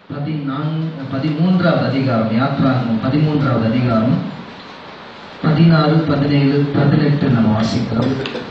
பதினான்கு பதிமூன்றாவது அதிகாரம் யாத்ராகமம் பதிமூன்றாவது அதிகாரம் பதினாறு பதினேழு பதினெட்டு நம்ம வாசிக்கிறோம்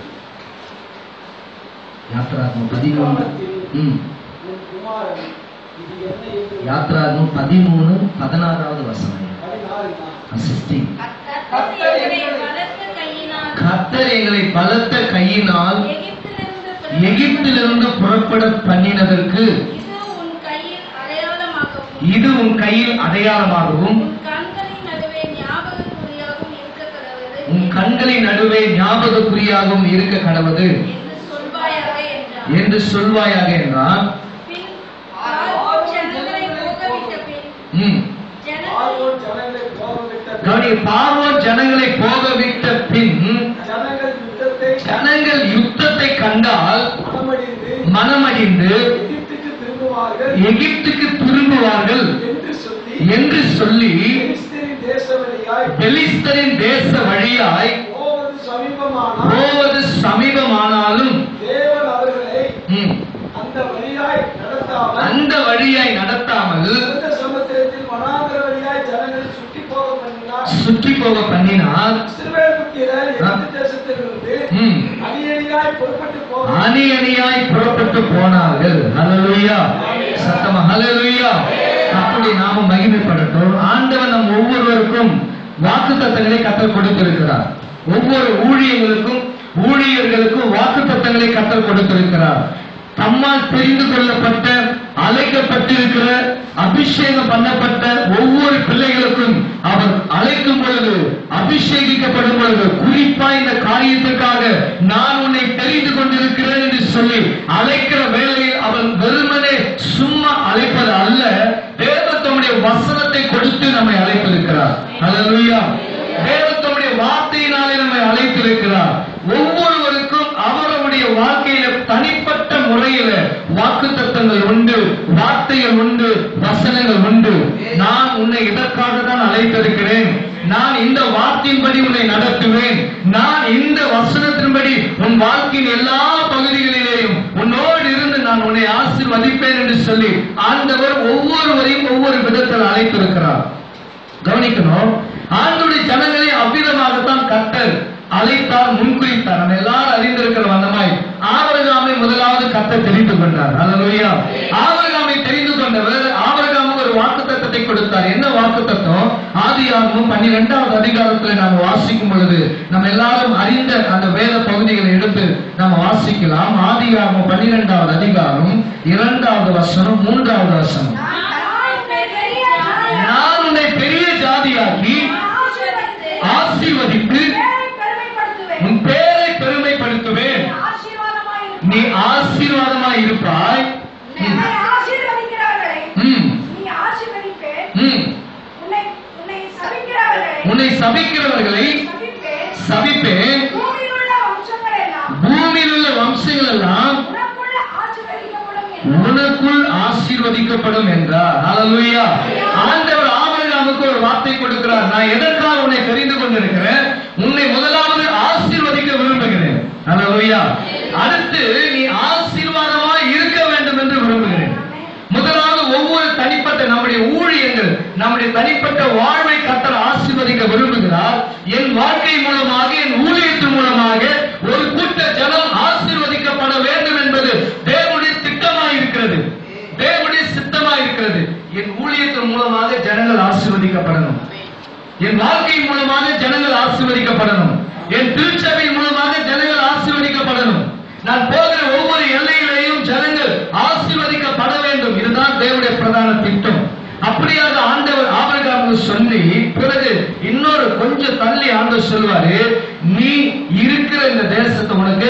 யாத்ராகமம் பதிமூன்று ம் உன் குமாரன் இது என்ன என்று யாத்ராகமம் பதிமூணு பதினாறாவது வசனம் பதினாறு தான். சிக்ஸ்டீன் கர்த்தர் எங்களை பலத்த கையினால் கர்த்தர் எங்களை பலத்த கையினால் எகிப்திலிருந்து எகிப்திலிருந்து புறப்பட பண்ணினதற்கு இது உன் கையில் அடையாளமாகவும் இது உன் கையில் அடையாளமாகவும் உன் கண்களின் நடுவே ஞாபகக்குறியாகவும் இருக்க கடவுது உன் கண்களின் நடுவே ஞாபகக்குறியாகவும் இருக்க கடவுது என்று சொல்வாயாக என்றார் என்று சொல்வாயாக என்றால் பின் பார்வோன் ஜனங்களை போகவிட்ட பின் ம், ஜனங்கள் பார்வோன் ஜனங்களை போகவிட்ட கவனி பார்வோன் ஜனங்களை போகவிட்ட பின் ஜனங்கள் யுத்தத்தை ஜனங்கள் யுத்தத்தை கண்டால் மனமடிந்து மனமடிந்து எகிப்துக்கு திரும்புவார்கள் எகிப்துக்கு திரும்புவார்கள் என்று சொல்லி என்று சொல்லி பெலிஸ்தரின் தேச வழியாய் பெலிஸ்தரின் தேச வழியாய் போவது சமீபமானால் போவது சமீபமானாலும் தேவன் அவர்களை ம், அந்த வழியாய் நடத்தாமல் அந்த வழியாய் நடத்தாமல் இந்த சமுத்திரத்தில் வனாந்திர வழியாய் ஜனங்களை சுற்றி போக பண்ணினார் சுற்றி போக பண்ணினால் இஸ்ரவேல் புத்திரர் எகிப்து தேசத்திலிருந்து ம், அணியணியாய் புறப்பட்டு போக அணி அணியாய் புறப்பட்டு போனார்கள் ஹalleluya சத்தமா ஹalleluya அப்படி நாம மகிமைப்படட்டும் ஆண்டவன் நம் ஒவ்வொருவருக்கும் வாக்கு தத்தங்களை கத்தல் கொடுத்திருக்கிறார் ஒவ்வொரு ஊழியர்களுக்கும் ஊழியர்களுக்கும் வாக்கு தத்தங்களை கத்தல் கொடுத்திருக்கிறார் தம்மால் தெரிந்து கொள்ளப்பட்ட அழைக்கப்பட்டிருக்கிற அபிஷேகம் பண்ணப்பட்ட ஒவ்வொரு பிள்ளைகளுக்கும் அவர் அழைக்கும் பொழுது அபிஷேகிக்கப்படும் பொழுது குறிப்பா இந்த காரியத்துக்காக நான் உன்னை தெரிந்து கொண்டிருக்கிறேன் என்று சொல்லி அழைக்கிற வேளையில் அவன் வெறுமனே சும்மா அழைப்பது அல்ல தேவத்தமுடைய வசனத்தை கொடுத்து நம்மை அழைத்திருக்கிறார் அல்லேலூயா தேவத்தமுடைய வார்த்தையினாலே நம்மை அழைத்திருக்கிறார் ஒவ்வொருவருக்கும் அவரவருடைய வாழ்க்கையில தனிப்பட்ட முறையில வாக்கு தத்தங்கள் உண்டு வார்த்தைகள் உண்டு வசனங்கள் உண்டு நான் உன்னை இதற்காக தான் அழைத்திருக்கிறேன் நான் இந்த வார்த்தையின்படி உன்னை நடத்துவேன் நான் இந்த வசனத்தின்படி உன் வாழ்க்கையின் எல்லா பகுதிகளிலேயும் உன்னோடு இருந்து நான் உன்னை ஆசீர்வதிப்பேன் என்று சொல்லி ஆண்டவர் ஒவ்வொருவரையும் ஒவ்வொரு விதத்தில் அழைத்திருக்கிறார் கவனிக்கணும் ஆண்டுடைய ஜனங்களை அவ்விதமாகத்தான் கத்தர் அழைத்தார் முன்குறித்தார் நம்ம எல்லாரும் அறிந்திருக்கிற வண்ணமாய் ஆபரகாமை முதலாவது கத்தர் தெரிந்து கொண்டார் அல்லா ஆபரகாமை தெரிந்து கொண்டவர் ஆபரகாமுக்கு ஒரு வாக்கு தத்தத்தை கொடுத்தார் என்ன வாக்கு தத்தம் ஆதியாகமும் பன்னிரெண்டாவது அதிகாரத்துல நாம வாசிக்கும் பொழுது நம்ம எல்லாரும் அறிந்த அந்த வேத பகுதிகளை எடுத்து நம்ம வாசிக்கலாம் ஆதியாகமும் பன்னிரெண்டாவது அதிகாரம் இரண்டாவது வசனம் மூன்றாவது வசனம் நான் பெரிய ஜாதியாக நான் உன்னை பெரிய ஜாதியாக்கி ஆசீர்வதித்து ஆசீர்வதித்து பேரை பெருமைப்படுத்துவேன் உன் பேரை பெருமைப்படுத்துவேன் ஆசீர்வாதமாயிருக்கும் நீ ஆசீர்வாதமாய் இருப்பாய் உன்னை ஆசீர்வதிக்கிறவர்களை ம், நீ ஆசீர்வதிப்பேன் ம். உன்னை உன்னை சபிக்கிறவர்களை உன்னை சபிக்கிறவர்களை சபிப்பேன் சபிப்பேன் பூமியில் உள்ள வம்சங்கள் எல்லாம் பூமியில் உள்ள வம்சங்கள் எல்லாம் உனக்குள்ள ஆசீர்வதிக்கப்படும் என்று உனக்குள் ஆசீர்வதிக்கப்படும் என்றார் ஹalleluya ஆண்டவர் ஆபிரகாமுக்கு ஒரு வார்த்தை கொடுக்கிறார் நான் எதற்காக உன்னை தெரிந்து கொண்டிருக்கிறேன் உன்னை முதலாவது ஆசீர்வதிக்க விரும்புகிறேன் ஹalleluya அடுத்து நீ ஆசீர்வாதமாய் இருக்க வேண்டும் என்று விரும்புகிறேன் முதலாவது ஒவ்வொரு தனிப்பட்ட நம்முடைய ஊழியங்கள் நம்முடைய தனிப்பட்ட வாழ்வை கத்தர் ஆசீர்வதிக்க விரும்புகிறார் என் வாழ்க்கை மூலமாக என் ஊழியத்தின் மூலமாக ஒரு கூட்ட ஜனம் ஆசீர்வதிக்கப்பட வேண்டும் என்பது தேவனுடைய திட்டமாய் இருக்கிறது தேவனுடைய சித்தமாய் இருக்கிறது என் ஊழியத்தின் மூலமாக ஜனங்கள் ஆசீர்வதிக்கப்படணும் என் வாழ்க்கை மூலமாக ஜனங்கள் ஆசீர்வதிக்கப்படணும் என் திருச்சபை மூலமாக ஜனங்கள் ஆசீர்வதிக்கப்படணும் நான் போகிற ஒவ்வொரு எல்லையிலேயும் ஜனங்கள் ஆசீர்வதிக்கப்பட வேண்டும் இதுதான் தேவனுடைய பிரதான திட்டம் அப்படியாக ஆண்டவர் ஆபரகாமுக்கு சொல்லி பிறகு இன்னொரு கொஞ்சம் தள்ளி ஆண்டவர் சொல்வாரு நீ இருக்கிற இந்த தேசத்தை உனக்கு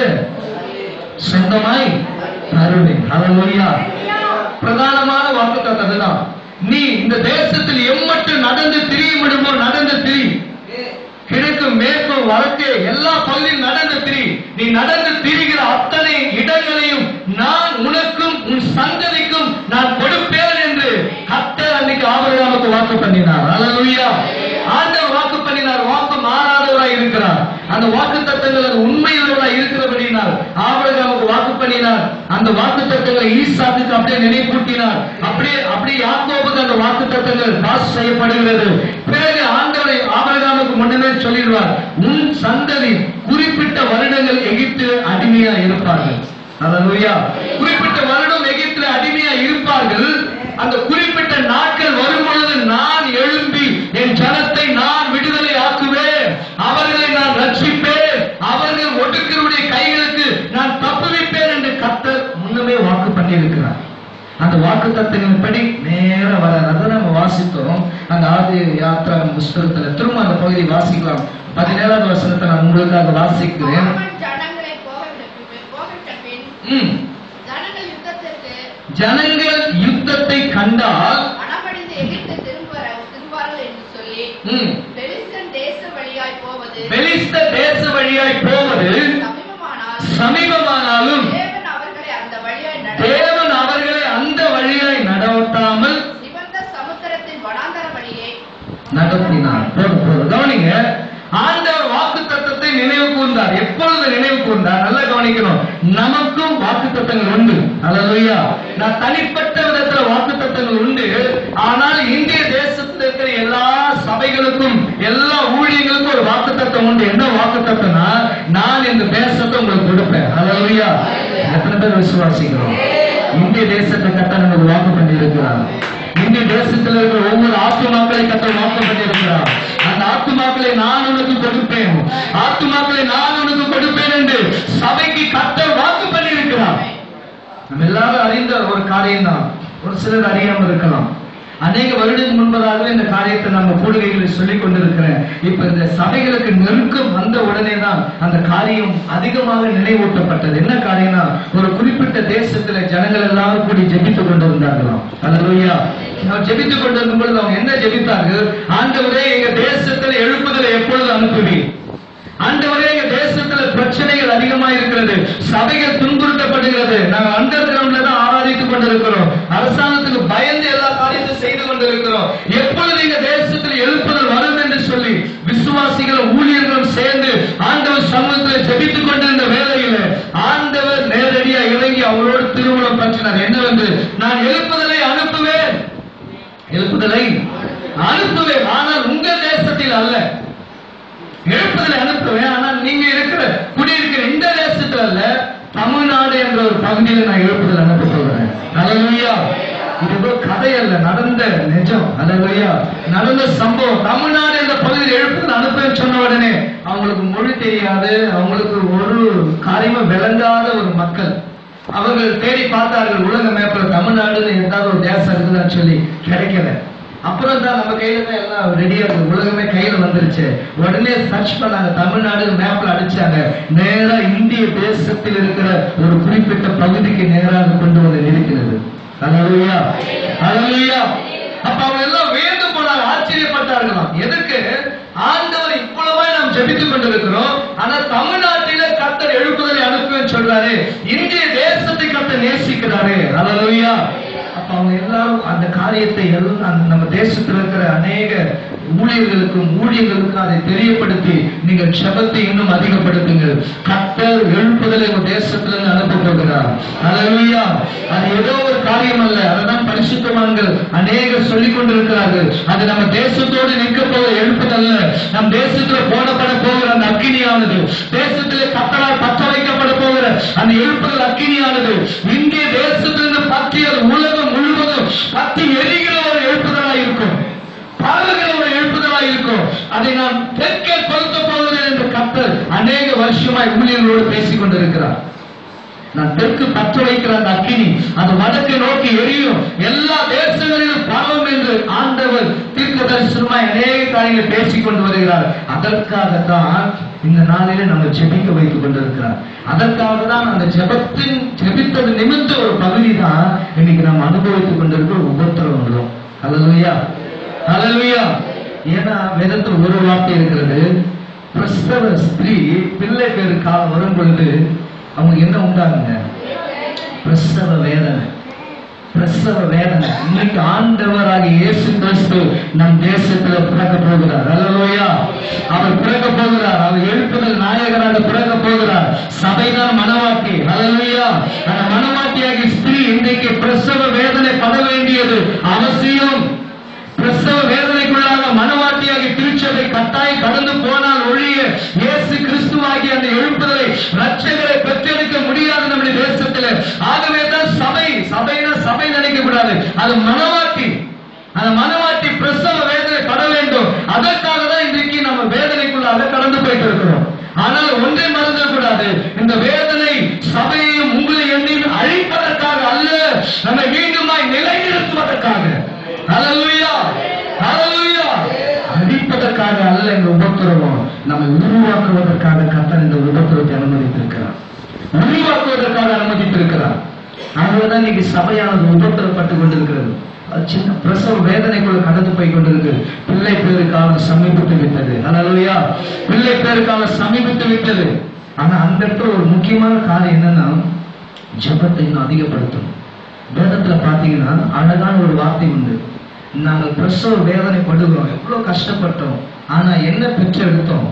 சொந்தமாய் தருவேன் ஹalleluya பிரதானமான வாக்குத்தத்தம் அதுதான் நீ இந்த தேசத்தில் எம்மட்டு நடந்து திரிய முடியுமோ நடந்து திரி கிழக்கு மேற்கு வடக்கு எல்லா பகுதியும் நடந்து திரி நீ நடந்து திரிகிற அத்தனை இடங்களையும் நான் உனக்கும் உன் சந்ததிக்கும் நான் கொடுப்பேன் என்று கர்த்தர் அன்னைக்கு ஆபரகாமுக்கு வாக்கு பண்ணினார் அல்லேலூயா ஆண்டவர் வாக்கு பண்ணினார் வாக்கு மாறாதவராய் இருக்கிறார் அந்த வாக்கு தத்தங்கள் அது உண்மையுள்ளவராய் இருக்கிறபடினால் பண்ணினார் ஆபிரகாமுக்கு வாக்கு பண்ணினார் அந்த வாக்கு தத்தங்களை ஈசாக்குக்கு அப்படியே நினைவூட்டினார் அப்படியே அப்படியே யாக்கோபுக்கு அந்த வாக்கு தத்தங்கள் பாஸ் செய்யப்படுகிறது பிறகு ஆண்டவரை ஆபிரகாமுக்கு முன்னமே சொல்லிடுவார் உன் சந்ததி குறிப்பிட்ட வருடங்கள் எகிப்து அடிமையா இருப்பார்கள் அல்லேலூயா குறிப்பிட்ட வருடம் எகிப்தில் அடிமையா இருப்பார்கள் அந்த குறிப்பிட்ட நாட்கள் வரும் பொழுது நான் எழும்பி என் ஜனத்தை நான் விடுதலை ஆக்குவேன் அவர்களை நான் ரட்சிப்பேன் அவர்கள் ஒடுக்கருடைய கைகளுக்கு நான் தப்புவிப்பேன் என்று கர்த்தர் முன்னமே வாக்கு பண்ணியிருக்கிறார் அந்த வாக்கு தத்துவங்களின்படி நேர வர அதை நம்ம வாசித்தோம் அந்த ஆதி யாத்ரா புஸ்தகத்துல திரும்ப அந்த பகுதி வாசிக்கலாம் பதினேழாவது வசனத்தை நான் உங்களுக்காக வாசிக்கிறேன் அவன் ஜனங்களை போகவிட்டு போகவிட்ட பின் ம். ஜனங்கள் யுத்தத்திற்கு ஜனங்கள் யுத்தத்தை கண்டால் மனமடிந்து எகிப்து திரும்ப திரும்பார்கள் என்று சொல்லி ம், பெலிஸ்தன் தேச வழியாய் போவது பெலிஸ்த தேச வழியாய் போவது சமீபமானால் சமீபமானாலும் தேவன் அவர்களை அந்த வழியாய் நட தேவன் அவர்களை அந்த வழியாய் நடத்தாமல் சிவந்த சமுத்திரத்தின் வனாந்தர வழியை நடத்தினார் போதும் போதும் கவனிங்க ஆண்டவர் வாக்கு தத்தத்தை நினைவு கூர்ந்தார் எப்பொழுது நினைவு கூர்ந்தார் நல்லா கவனிக்கணும் நமக்கும் வாக்கு தத்தங்கள் உண்டு அல்லா நான் தனிப்பட்ட விதத்துல வாக்கு தத்தங்கள் உண்டு ஆனால் இந்திய தேசத்தில் இருக்கிற எல்லா சபைகளுக்கும் எல்லா ஊழியர்களுக்கும் ஒரு வாக்கு தத்தம் உண்டு என்ன வாக்கு தத்தம்னா நான் இந்த தேசத்தை உங்களுக்கு கொடுப்பேன் அல்லா எத்தனை பேர் விசுவாசிக்கிறோம் இந்திய தேசத்தை கட்ட நமக்கு வாக்கு பண்ணி இருக்கிறார் இந்திய தேசத்தில் இருக்கிற ஒவ்வொரு ஆத்துமாக்களை கத்த வாக்கு பண்ணியிருக்கிறார் அந்த ஆத்துமாக்களை நான் உனக்கு கொடுப்பேன் ஆத்துமாக்களை நான் உனக்கு கொடுப்பேன் என்று சபைக்கு கத்த வாக்கு பண்ணியிருக்கிறார் நம்ம எல்லாரும் அறிந்த ஒரு காரியம் தான் ஒரு சிலர் அறியாமல் இருக்கலாம் அநேக வருடத்துக்கு முன்பதாகவே இந்த காரியத்தை நம்ம கூடுகைகளில் சொல்லிக் கொண்டிருக்கிறேன் இப்ப இந்த சபைகளுக்கு நெருக்கம் வந்த உடனே தான் அந்த காரியம் அதிகமாக நினைவூட்டப்பட்டது என்ன காரியம்னா ஒரு குறிப்பிட்ட தேசத்துல ஜனங்கள் எல்லாரும் கூடி ஜெபித்துக் கொண்டிருந்தார்களாம் அல்லா அவர் ஜெபித்துக் கொண்டிருக்கும் பொழுது அவங்க என்ன ஜெபித்தார்கள் ஆண்டவரே எங்க தேசத்துல எழுப்புதலை எப்பொழுது அனுப்புவீர் ஆண்டவரே எங்க தேசத்துல பிரச்சனைகள் அதிகமா இருக்கிறது சபைகள் துன்புறுத்தப்படுகிறது நாங்க அண்டர் கிரவுண்ட்ல தான் ஆராதித்துக் கொண்டிருக்கிறோம் அரசாங்கத்துக்கு பயந்து எல்லா காரியத்தையும் செய்து கொண்டிருக்கிறோம் எப்பொழுது எங்க தேசத்தில் எழுப்புதல் வரும் என்று சொல்லி விசுவாசிகளும் ஊழியர்களும் சேர்ந்து ஆண்டவர் சமூகத்தில் ஜெபித்துக் கொண்டிருந்த வேளையில ஆண்டவர் நேரடியா இறங்கி அவரோடு திருமணம் பற்றினார் என்னவென்று நான் எழுப்புதலை அனுப்புவேன் எழுப்புதலை அனுப்புவேன் ஆனால் உங்க தேசத்தில் அல்ல எழுப்புதலை அனுப்புவேன் ஆனால் நீங்க இருக்கிற குடியிருக்கிற இந்த தேசத்துல அல்ல தமிழ்நாடு என்ற ஒரு பகுதியில நான் எழுப்புதல் அனுப்ப சொல்றேன் அலையா இது ஏதோ கதை அல்ல நடந்த நிஜம் அலையா நடந்த சம்பவம் தமிழ்நாடு என்ற பகுதியில் எழுப்புதல் அனுப்புவேன் சொன்ன உடனே அவங்களுக்கு மொழி தெரியாது அவங்களுக்கு ஒரு காரியமும் விளங்காத ஒரு மக்கள் அவர்கள் தேடி பார்த்தார்கள் உலக மேப்ல தமிழ்நாடுன்னு ஏதாவது ஒரு தேசம் இருக்குதான்னு சொல்லி கிடைக்கல அப்புறம் தான் நம்ம கையில தான் எல்லாம் ரெடியா இருக்கு உலகமே கையில வந்துருச்சு உடனே சர்ச் பண்ணாங்க தமிழ்நாடு மேப்ல அடிச்சாங்க நேரா இந்திய தேசத்தில் இருக்கிற ஒரு குறிப்பிட்ட பகுதிக்கு நேராக கொண்டு வந்து இருக்கிறது அலலுயா அலலுயா அப்ப அவங்க எல்லாம் வேந்து போனாங்க ஆச்சரியப்பட்டார்களாம் எதுக்கு ஆண்டவர் இவ்வளவா நாம் ஜெபித்துக் கொண்டிருக்கிறோம் ஆனா தமிழ்நாட்டில கர்த்தர் எழுப்புதலை அனுப்புவேன்னு சொல்றாரு இந்திய தேசத்தை கர்த்தர் நேசிக்கிறாரு அலலுயா அப்ப அவங்க எல்லாரும் அந்த காரியத்தை எல்லாம் அந்த நம்ம தேசத்தில் இருக்கிற அநேக ஊழியர்களுக்கும் ஊழியர்களுக்கும் அதை தெரியப்படுத்தி நீங்கள் செபத்தை இன்னும் அதிகப்படுத்துங்கள் கர்த்தர் எழுப்புதலை உங்க தேசத்திலிருந்து அனுப்ப போகிறார் அல்லேலூயா அது ஏதோ ஒரு காரியம் அல்ல அதுதான் பரிசுத்தவான்கள் அநேகர் சொல்லிக் கொண்டிருக்கிறார்கள் அது நம்ம தேசத்தோடு நிற்க போகிற எழுப்புதல்ல நம் தேசத்துல போடப்பட போகிற அந்த அக்கினியானது தேசத்திலே கத்தலால் பற்ற வைக்கப்பட போகிற அந்த எழுப்புதல் அக்கினியானது இந்திய தேசத்திலிருந்து பற்றிய உலகம் முழுவதும் பற்றி எரிகிற ஒரு எழுப்புதலாய் இருக்கும் பரவுகிற ஒரு எழுப்புதலாய் இருக்கும் அதை நான் தெற்கே கொளுத்த போகிறேன் என்று கத்தர் அநேக வருஷமாய் ஊழியர்களோடு பேசிக் கொண்டிருக்கிறார் நான் தெற்கு பற்ற வைக்கிற அந்த அக்கினி அது வடக்கு நோக்கி எரியும் எல்லா தேசங்களிலும் பரவும் என்று ஆண்டவர் தீர்க்க தரிசனமாய் அநேக காரியங்களை பேசிக் கொண்டு வருகிறார் அதற்காகத்தான் இந்த நாளிலே நம்ம ஜெபிக்க வைத்துக் கொண்டிருக்கிறார் அதற்காக தான் அந்த ஜெபத்தின் ஜெபித்தது நிமித்த ஒரு பகுதி தான் இன்னைக்கு நாம் அனுபவித்துக் கொண்டிருக்கிற உபத்திரவங்களும் அல்லலுயா அல்லலுயா ஏன்னா வேதத்தில் ஒரு வார்த்தை இருக்கிறது பிரசவ ஸ்திரீ பிள்ளை பேரு காலம் வரும் பொழுது அவங்க என்ன உண்டாகுங்க பிரசவ வேதனை பிரசவ வேதனை இன்னைக்கு ஆண்டவராகிய இயேசு கிறிஸ்து கிறிஸ்து நம் தேசத்துல பிறக்க போகிறார் அல்லலோயா அவர் பிறக்க போகிறார் அவர் எழுப்புதல் நாயகராக பிறக்க போகிறார் சபைதான் மனவாட்டி அல்லலோயா அந்த மனவாட்டியாகிய ஸ்திரீ இன்றைக்கு பிரசவ வேதனை பட வேண்டியது அவசியம் பிரசவ வேதனைக்குள்ளாக மனவாட்டியாகி திருச்சபை கட்டாய் கடந்து போனால் ஒழிய இயேசு கிறிஸ்துவாகிய அந்த எழுப்புதலை ரட்சகரை பெற்றெடுக்க முடியாது நம்முடைய தேசத்துல ஆகவே தான் சபை சபைனா சபை நினைக்க கூடாது அது மனவாட்டி அந்த மனவாட்டி பிரசவ வேதனை பட வேண்டும் அதற்காக தான் இன்றைக்கு நம்ம வேதனைக்குள்ளாக கடந்து போயிட்டு இருக்கிறோம் ஆனால் ஒன்றை மறந்துடக்கூடாது இந்த வேதனை சபையையும் உங்களை எண்ணியும் அழிப்பதற்காக அல்ல நம்மை மீண்டுமாய் நிலைநிறுத்துவதற்காக ஹalleluya ஹalleluya அழிப்பதற்காக அல்ல இந்த உபத்திரவம் நம்மை உருவாக்குவதற்காக கர்த்தர் இந்த உபத்திரவத்தை அனுமதித்திருக்கிறார் உருவாக்குவதற்காக அனுமதித்திருக்கிறார் ஆகவேதான் இன்னைக்கு சபையானது உபத்திரப்பட்டு கொண்டிருக்கிறது அது சின்ன பிரசவ வேதனைக்குள்ள கடந்து போய் கொண்டிருக்கு பிள்ளை பேரு காலம் சமீபித்து விட்டது ஹalleluya பிள்ளை பேரு காலம் சமீபித்து விட்டது ஆனா அந்த இடத்துல ஒரு முக்கியமான காரியம் என்னன்னா ஜெபத்தை இன்னும் அதிகப்படுத்தணும் வேதத்துல பாத்தீங்கன்னா அழகான ஒரு வார்த்தை உண்டு நாங்கள் பிரசவ வேதனை படுகிறோம் எவ்வளவு கஷ்டப்பட்டோம் ஆனா என்ன பெற்று எடுத்தோம்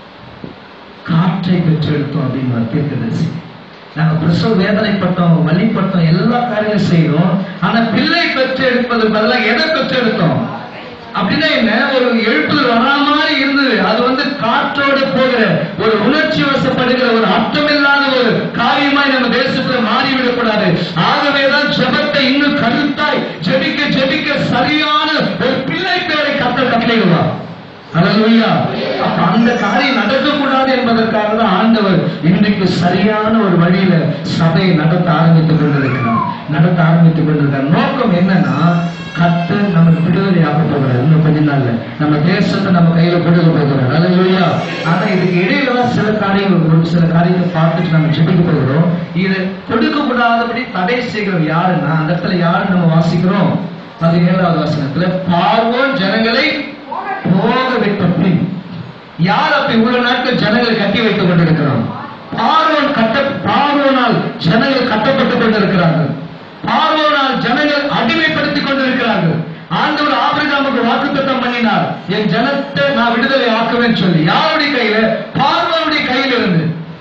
காற்றை பெற்று எடுத்தோம் அப்படின்னு தீர்க்கதரிசி நாங்க பிரசவ வேதனைப்பட்டோம் வழிபட்டோம் எல்லா காரியங்களும் செய்தோம் ஆனா பிள்ளை பெற்று எடுப்பது பதிலாக எதை பெற்று எடுத்தோம் அப்படின்னா என்ன ஒரு எழுப்புதல் வரா மாதிரி இருந்தது அது வந்து காற்றோட போகிற ஒரு உணர்ச்சி வசப்படுகிற ஒரு அர்த்தமில்லாத ஒரு காரியமாய் நம்ம தேசத்துல மாறிவிடக்கூடாது ஆகவேதான் ஜெபத்தை இன்னும் கருத்தாய் ஜெபிக்க ஜெபிக்க சரியான ஒரு பிள்ளை பேரை கத்த கட்டளையிடுவார் ஹalleluya அப்ப அந்த காரியம் நடக்கக்கூடாது என்பதற்காக தான் ஆண்டவர் இன்றைக்கு சரியான ஒரு வழியில சபையை நடத்த ஆரம்பித்துக் கொண்டிருக்கிறார் நடத்த ஆரம்பித்துக் கொண்டிருக்கிறார் நோக்கம் என்னன்னா கத்து நமக்கு விடுதலை ஆக போகிறார் இன்னும் கொஞ்ச நாள்ல நம்ம தேசத்தை நம்ம கையில கொடுக்க போகிறார் ஹalleluya ஆனா இதுக்கு இடையில தான் சில காரியங்கள் ஒரு சில காரியத்தை பார்த்துட்டு நம்ம ஜெபிக்க போகிறோம் இது கொடுக்க கூடாதபடி தடை செய்கிறவர் யாருன்னா அந்த இடத்துல யாரு நம்ம வாசிக்கிறோம் பதினேழாவது வசனத்துல பார்வோன் ஜனங்களை போக விட்ட பின் யார் அப்ப இவ்வளவு நாட்கள் ஜனங்களை கட்டி வைத்துக் கொண்டிருக்கிறான் பார்வோன் கட்ட பார்வோனால் ஜனங்கள் கட்டப்பட்டுக் கொண்டிருக்கிறார்கள் பார்வோனால் ஜனங்கள் அடிமைப்படுத்திக் கொண்டிருக்கிறார்கள் ஆண்டவர் ஆபிரகாமுக்கு வாக்குத்தத்தம் பண்ணினார் என் ஜனத்தை நான் விடுதலை ஆக்குவேன் சொல்லி யாருடைய கையில பார்வோனுடைய கையில இருந்து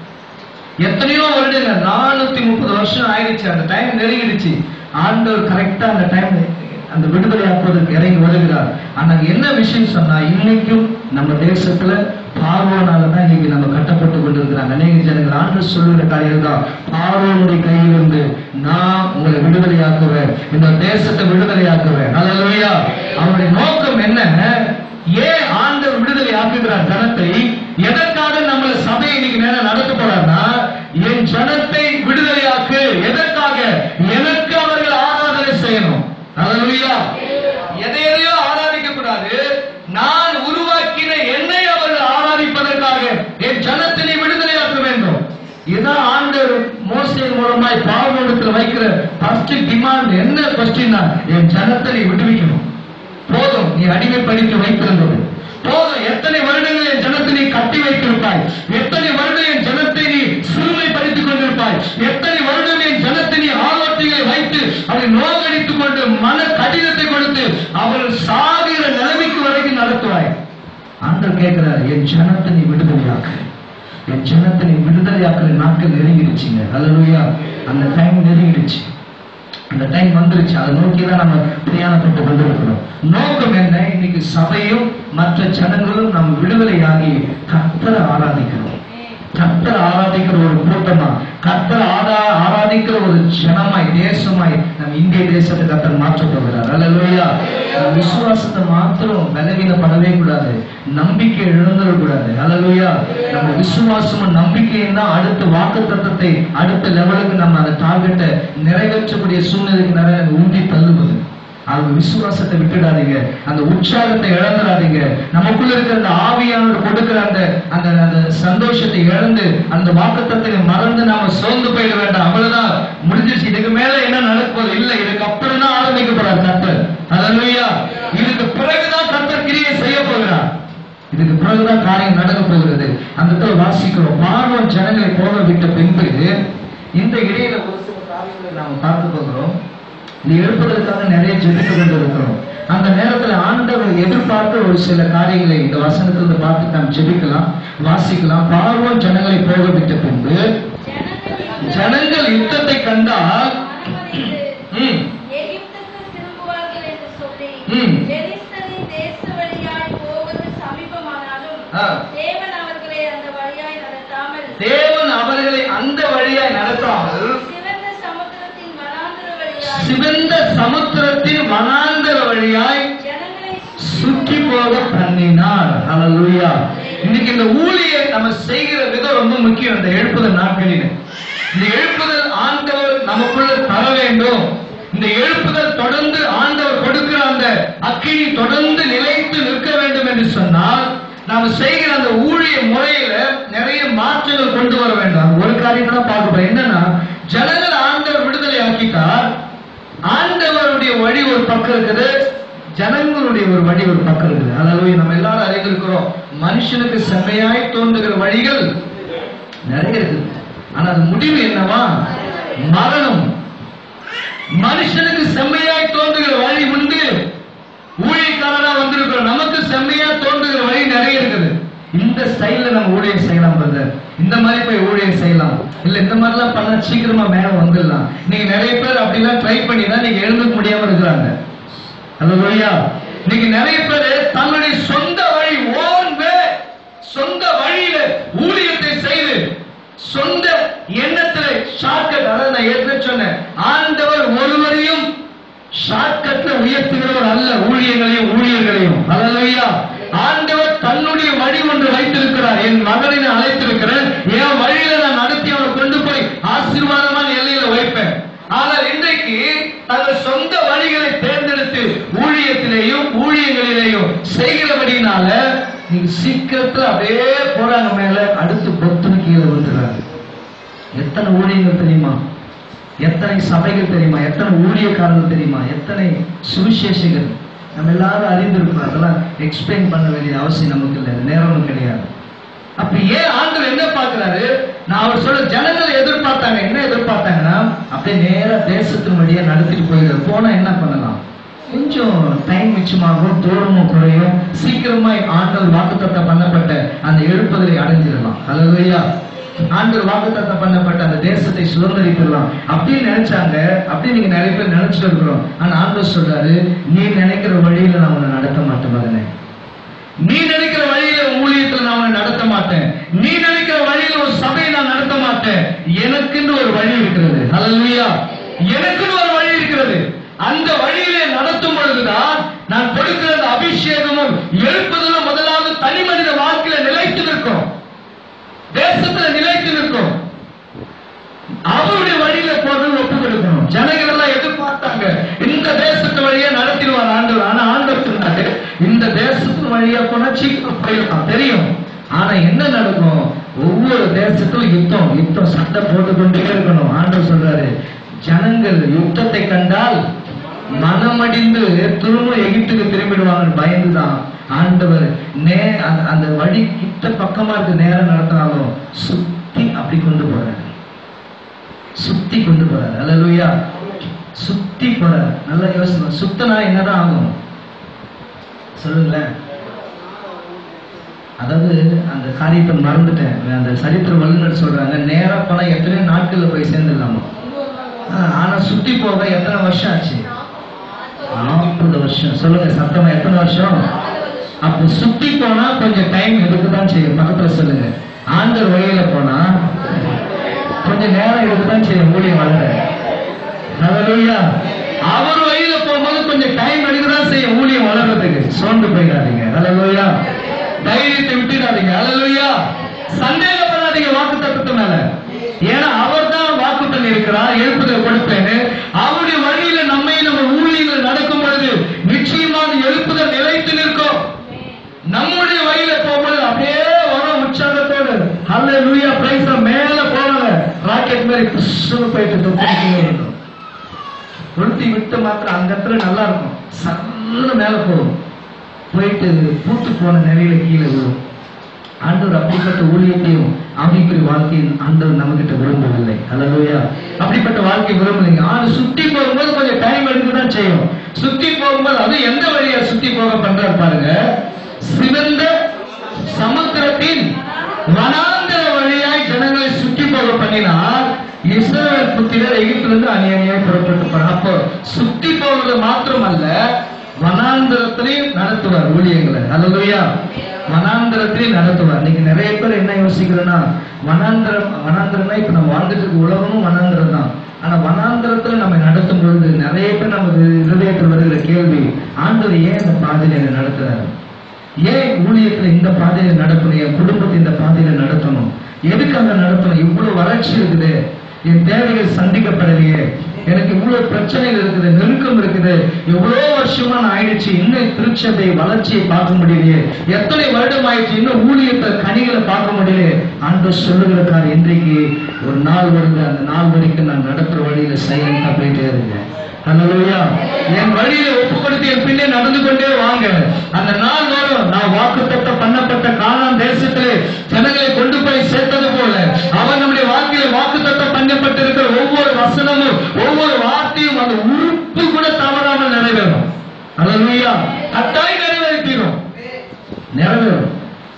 எத்தனையோ வருடங்கள் நானூத்தி முப்பது வருஷம் ஆயிடுச்சு அந்த டைம் நெருங்கிடுச்சு ஆண்டவர் கரெக்டா அந்த டைம் அந்த விடுதலை ஆக்குவதற்கு இறங்கி வருகிறார் ஆனா என்ன விஷயம் சொன்னா இன்னைக்கும் நம்ம தேசத்துல பார்வோனால தான் இன்னைக்கு நம்ம கட்டப்பட்டு கொண்டிருக்கிறாங்க அநேக ஜனங்கள் ஆண்டு சொல்லுகிற காரியம் தான் பார்வோனுடைய கையிலிருந்து நான் உங்களை விடுதலையாக்குவேன் இந்த தேசத்தை விடுதலையாக்குவேன் ஹalleluya அவருடைய நோக்கம் என்ன ஏன் ஆண்டவர் விடுதலை ஆக்குகிறார் ஜனத்தை எதற்காக நம்மள சபையை இன்னைக்கு நேரம் நடத்த போறாருன்னா என் ஜனத்தை விடுதலையாக்கு எதற்காக எனக்கு அவர்கள் ஆராதனை செய்யணும் ஹalleluya எதை எதையோ ஆராதிக்க கூடாது நான் உருவாக்கின என்னை அவர்கள் ஆராதிப்பதற்காக என் ஜனத்தினை விடுதலையாக்க வேண்டும் இதான் ஆண்டவர் மோசையின் மூலமாய் பாவத்தில் வைக்கிற ஃபர்ஸ்ட் டிமாண்ட் என்ன கொஸ்டின் என் ஜனத்தை நீ விடுவிக்கணும் போதும் நீ அடிமைப்படுத்தி வைத்திருந்தது போதும் எத்தனை வருடங்கள் என் ஜனத்தை நீ கட்டி வைத்திருப்பாய் எத்தனை வருடம் என் ஜனத்தை நீ சிறுமைப்படுத்திக் கொண்டிருப்பாய் எத்தனை வருடம் என் ஜனத்தை நீ ஆலோசனைகளை வைத்து அதை நோக்கடித்துக் கொண்டு மன கடிதத்தை கொடுத்து அவர்கள் சாகிற நிலைமைக்கு வரைக்கும் நடத்துவாய் ஆண்டவர் கேட்கிறார் என் ஜனத்தை நீ விடுதலையாக்கு என் ஜனத்தை நீ விடுதலையாக்குற நாட்கள் நெருங்கிடுச்சுங்க ஹalleluya அந்த டைம் நெருங்கிடுச்சு அந்த டைம் வந்துருச்சு அதை நோக்கி தான் நம்ம பிரயாணப்பட்டு கொண்டிருக்கிறோம் நோக்கம் என்ன இன்னைக்கு சபையும் மற்ற ஜனங்களும் நம்ம விடுதலையாகி கர்த்தரை ஆராதிக்கிறோம் கர்த்தரை ஆராதிக்கிற ஒரு கூட்டமா கர்த்தரை ஆரா ஆராதிக்கிற ஒரு ஜனமாய் தேசமாய் நம்ம இந்திய தேசத்தை கர்த்தர் மாற்ற போகிறார் அல்லா விசுவாசத்தை மாத்திரம் பலவீனப்படவே கூடாது நம்பிக்கை இழந்துடக்கூடாது அல்லா நம்ம விசுவாசமும் நம்பிக்கையும் தான் அடுத்த வாக்கு தத்தத்தை அடுத்த லெவலுக்கு நம்ம அந்த டார்கெட்டை நிறைவேற்றக்கூடிய சூழ்நிலைக்கு நிறைய உந்தி தள்ளுவது அவங்க விசுவாசத்தை விட்டுடாதீங்க அந்த உற்சாகத்தை இழந்துடாதீங்க நமக்குள்ள இருக்கிற அந்த ஆவியானவர் கொடுக்கிற அந்த அந்த அந்த சந்தோஷத்தை இழந்து அந்த வாக்குத்தத்தை மறந்து நாம சோர்ந்து போயிட வேண்டாம் அவ்வளவுதான் முடிஞ்சிருச்சு இதுக்கு மேல என்ன நடக்குது இல்ல இதுக்கு அப்புறம் தான் ஆரம்பிக்க போறார் கர்த்தர் அல்லேலூயா இதுக்கு பிறகுதான் கர்த்தர் கிரியை செய்ய போகிறார் இதுக்கு பிறகுதான் காரியம் நடக்க போகிறது அந்த இடத்துல வாசிக்கிறோம் பார்வன் ஜனங்களை போக விட்ட பின்பு இந்த இடையில ஒரு சில காரியங்களை நாம் பார்க்க போகிறோம் இந்த எழுப்புதலுக்காக நிறைய ஜெபித்து கொண்டிருக்கிறோம் அந்த நேரத்துல ஆண்டவர் பார்த்து ஒரு சில காரியங்களை இந்த வசனத்திலிருந்து பார்த்து நாம் ஜெபிக்கலாம் வாசிக்கலாம் பார்வோன் ஜனங்களை போக விட்ட பின்பு ஜனங்கள் யுத்தத்தை கண்டால் ம், எகிப்துக்கு திரும்புவார்கள் என்று சொல்லி ம். பெலிஸ்தரின் தேச வழியாய் போவது சமீபமானாலும் ஆ. தேவன் அவர்களை அந்த வழியாய் நடத்தாமல் தேவன் அவர்களை அந்த வழியாய் நடத்தாமல் சிவந்த சமுத்திரத்தின் வனாந்திர வழியாய் சிவந்த சமுத்திரத்தின் வனாந்தர வழியாய் ஜனங்களை சுற்றி போக பண்ணினார் ஹalleluya இன்னைக்கு இந்த ஊழியை நம்ம செய்கிற விதம் ரொம்ப முக்கியம் இந்த எழுப்புதல் நாட்களில் இந்த எழுப்புதல் ஆண்டவர் நமக்குள்ள தர வேண்டும் இந்த எழுப்புதல் தொடர்ந்து ஆண்டவர் கொடுக்கிற அந்த அக்கினி தொடர்ந்து நிலைத்து நிற்க வேண்டும் என்று சொன்னால் நாம செய்கிற அந்த ஊழிய முறையில நிறைய மாற்றங்கள் கொண்டு வர வேண்டும் ஒரு காரியத்தை தான் பார்க்க போறோம் என்னன்னா ஜனங்கள் ஆண்டவர் விடுதலை ஆக்கிட்டார் ஆண்டவருடைய வழி ஒரு பக்கம் இருக்குது ஜனங்களுடைய ஒரு வழி ஒரு பக்கம் இருக்குது அதாவது நம்ம எல்லாரும் அறிந்திருக்கிறோம் மனுஷனுக்கு செம்மையாய் தோன்றுகிற வழிகள் நிறைய இருக்குது ஆனா அது முடிவு என்னவா மரணம் மனுஷனுக்கு செம்மையாய் தோன்றுகிற வழி உண்டு ஊழியக்காரனா வந்திருக்கிறோம் நமக்கு செம்மையா தோன்றுகிற வழி நிறைய இருக்குது இந்த ஸ்டைல்ல நம்ம ஊழியம் செய்யலாம் பிரதர் இந்த மாதிரி போய் ஊழியம் செய்யலாம் இல்ல இந்த மாதிரிலாம் பண்ணா சீக்கிரமா மேல வந்துடலாம் நீங்க நிறைய பேர் அப்படிலாம் ட்ரை பண்ணி தான் நீங்க எழுந்துக்க முடியாம இருக்கிறாங்க அல்லா இன்னைக்கு நிறைய பேர் தன்னுடைய சொந்த வழி ஓன் வே சொந்த வழியில ஊழியத்தை செய்து சொந்த எண்ணத்துல ஷார்ட்கட் அதாவது நான் ஏற்கனவே சொன்னேன் ஆண்டவர் ஒருவரையும் ஷார்ட்கட்ல உயர்த்துகிறவர் அல்ல ஊழியங்களையும் ஊழியர்களையும் அல்லையா ஆண்டவர் தன்னுடைய வழி ஒன்று வைத்திருக்கிறார் என் மகனை நான் அழைத்திருக்கிறேன் என் வழியில நான் நடத்தி அவனை கொண்டு போய் ஆசீர்வாதமான எல்லையில வைப்பேன் ஆனால் இன்றைக்கு தங்கள் சொந்த வழிகளை தேர்ந்தெடுத்து ஊழியத்திலேயும் ஊழியங்களிலேயும் செய்கிறபடினால நீங்க சீக்கிரத்துல அப்படியே போறாங்க மேல அடுத்து பொத்துன்னு கீழே விழுந்துறாங்க எத்தனை ஊழியங்கள் தெரியுமா எத்தனை சபைகள் தெரியுமா எத்தனை ஊழியக்காரர்கள் தெரியுமா எத்தனை சுவிசேஷங்கள் நம்ம எல்லாரும் அறிந்திருக்கிறோம் அதெல்லாம் எக்ஸ்பிளைன் பண்ண வேண்டிய அவசியம் நமக்கு இல்லை நேரமும் கிடையாது அப்ப ஏன் ஆண்டவர் என்ன பார்க்கிறாரு நான் அவர் சொல்ல ஜனங்கள் எதிர்பார்த்தாங்க என்ன எதிர்பார்த்தாங்கன்னா அப்படியே நேரா தேசத்தின் வழியா நடத்திட்டு போயிடுற போனா என்ன பண்ணலாம் கொஞ்சம் டைம் மிச்சமாகும் தூரமும் குறையும் சீக்கிரமாய் ஆண்டவர் வாக்குத்தத்தம் பண்ணப்பட்ட அந்த எழுப்புதலை அடைஞ்சிடலாம் அல்லையா ஆண்டவர் வாக்குத்தத்தம் பண்ணப்பட்ட அந்த தேசத்தை சுதந்திரித்திடலாம் அப்படின்னு நினைச்சாங்க அப்படி நீங்க நிறைய பேர் நினைச்சிட்டு இருக்கிறோம் ஆனா ஆண்டவர் சொல்றாரு நீ நினைக்கிற வழியில நான் உன்னை நடத்த மாட்டேன் மகனே நீ நினைக்கிற வழியில உன் ஊழியத்துல நான் உன்னை நடத்த மாட்டேன் நீ நினைக்கிற வழியில ஒரு சபையை நான் நடத்த மாட்டேன் எனக்குன்னு ஒரு வழி இருக்கிறது அல்லையா எனக்குன்னு ஒரு வழி இருக்கிறது அந்த வழியிலே நடத்தும் பொழுதுதான் நான் கொடுக்கிற அந்த அபிஷேகமும் எழுப்புதலும் முதலாவது தனி மனித வாழ்க்கையில நிலைத்து நிற்கும் தேசத்துல நிலைத்து நிற்கும் அவருடைய வழியில போறது ஒப்பு கொடுக்கணும் ஜனங்கள் எல்லாம் எதிர்பார்த்தாங்க இந்த தேசத்து வழியா நடத்திடுவார் ஆண்டவர் ஆனா ஆண்டவர் சொன்னாரு இந்த தேசத்து வழியா போனா சீக்கிரம் போயிடலாம் தெரியும் ஆனா என்ன நடக்கும் ஒவ்வொரு தேசத்திலும் யுத்தம் யுத்தம் சண்டை போட்டுக்கொண்டே இருக்கணும் ஆண்டவர் சொல்றாரு ஜனங்கள் யுத்தத்தை கண்டால் மனமடிந்து திரும்ப எகிப்துக்கு திரும்பிடுவாங்க பயந்துதான் ஆண்டவர் நே அந்த அந்த வழி கிட்ட பக்கமா இருக்கு நேரம் நடத்தினாலும் சுத்தி அப்படி கொண்டு போறாரு சுத்தி கொண்டு போறாரு அல்லேலூயா சுத்தி போறாரு நல்லா யோசனை சுத்தனா என்னதான் ஆகும் சொல்லுங்களேன் அதாவது அந்த காரியத்தை மறந்துட்டேன் அந்த சரித்திர வல்லுநர் சொல்றாங்க நேரா போனா எத்தனையோ நாட்கள்ல போய் சேர்ந்துடலாமா ஆ, ஆனா சுத்தி போக எத்தனை வருஷம் ஆச்சு நாற்பது வருஷம் சொல்லுங்க சத்தமா எத்தனை வருஷம் அப்ப சுத்தி போனா கொஞ்சம் டைம் எடுக்கதான் செய்யும் பக்கத்துல சொல்லுங்க ஆண்டர் வழியில போனா கொஞ்சம் நேரம் எடுக்கதான் செய்யும் ஊழியம் வளர ஹalleluya அவர் வழியில போகும்போது கொஞ்சம் டைம் எடுக்கதான் செய்யும் ஊழியம் வளர்றதுக்கு சோர்ந்து போயிடாதீங்க ஹalleluya தைரியத்தை விட்டுடாதீங்க ஹalleluya சந்தேகம் பண்ணாதீங்க வாக்கு தத்துவத்து மேல ஏன்னா அவர் தான் வாக்கு பண்ணி இருக்கிறார் எழுப்புதல் கொடுப்பேன்னு அவருடைய வழியில நம்மை நம்ம ஊழியங்கள் நடக்கும் பொழுது நிச்சயமாக எழுப்புதல் நிலைத்து நிற்கும் நம்முடைய வழியில போகும்போது அப்படியே வரும் உற்சாகத்தோடு அல்ல லூயா பிரைஸ் மேல போனத ராக்கெட் மாதிரி புஷ்னு போயிட்டு தொப்பிட்டு இருக்கும் கொளுத்தி விட்டு மாத்திரம் அந்த இடத்துல நல்லா இருக்கும் சன்னு மேல போகும் போயிட்டு பூத்து போன நிலையில கீழே விழும் ஆண்டவர் அப்படிப்பட்ட ஊழியத்தையும் ஆவிக்குரிய வாழ்க்கையும் ஆண்டவர் நம்ம கிட்ட விரும்பவில்லை அல்லையா அப்படிப்பட்ட வாழ்க்கை விரும்பலைங்க ஆனா சுத்தி போகும்போது கொஞ்சம் டைம் எடுக்க தான் செய்யும் சுத்தி போகும்போது அது எந்த வழியா சுத்தி போக பண்றாரு பாருங்க சிவந்த சமுத்திரத்தின் வனாந்தர வழியாய் ஜனங்களை சுற்றி போக பண்ணினால் இஸ்ரவேல் புத்திரர் எகிப்திலிருந்து அணி அணியாய் புறப்பட்டு போறாங்க அப்போ சுத்தி போவது மாத்திரமல்ல வனாந்தரத்திலையும் நடத்துவார் ஊழியங்களை அல்லையா வனாந்தரத்திலையும் நடத்துவார் இன்னைக்கு நிறைய பேர் என்ன யோசிக்கிறேன்னா வனாந்தரம் வனாந்தரம்னா இப்ப நம்ம வாழ்ந்துட்டு இருக்க உலகமும் வனாந்தரம் தான் ஆனா வனாந்தரத்துல நம்ம நடத்தும் பொழுது நிறைய பேர் நமது இருதயத்தில் வருகிற கேள்வி ஆண்டவர் ஏன் இந்த பாதையில என்னை நடத்துறாரு ஏன் ஊழியத்துல இந்த பாதையில நடத்தணும் என் குடும்பத்தை இந்த பாதையில நடத்தணும் எதுக்காக நடத்தணும் இவ்வளவு வறட்சி இருக்குது என் தேவைகள் சந்திக்கப்படலையே எனக்கு இவ்வளவு பிரச்சனைகள் இருக்குது நெருக்கம் இருக்குது எவ்வளவு வருஷமா நான் ஆயிடுச்சு இன்னும் திருச்சபை வளர்ச்சியை பார்க்க முடியலையே எத்தனை வருடம் ஆயிடுச்சு இன்னும் ஊழியத்தை கனிகளை பார்க்க முடியலையே ஆண்டு சொல்லுகிறக்கார் இன்றைக்கு ஒரு நாள் வருது அந்த நாள் வரைக்கும் நான் நடத்துற வழியில சைலண்டா போயிட்டே இருக்கேன் ஹalleluya என் வழியில ஒப்பு கொடுத்து என் பின்னே நடந்து கொண்டே வாங்க அந்த நாள் வரும் நான் வாக்குத்தத்த பண்ணப்பட்ட கானான் தேசத்திலே ஜனங்களை கொண்டு போய் சேர்த்தது போல அவன் நம்முடைய வாழ்க்கையில வாக்குத்தத்த பண்ணப்பட்டிருக்கிற ஒவ்வொரு வசனமும் ஒவ்வொரு வார்த்தையும் அந்த உறுப்பு கூட தவறாமல் நிறைவேறும் ஹalleluya கட்டாய் நிறைவேற்றிடும் நிறைவேறும்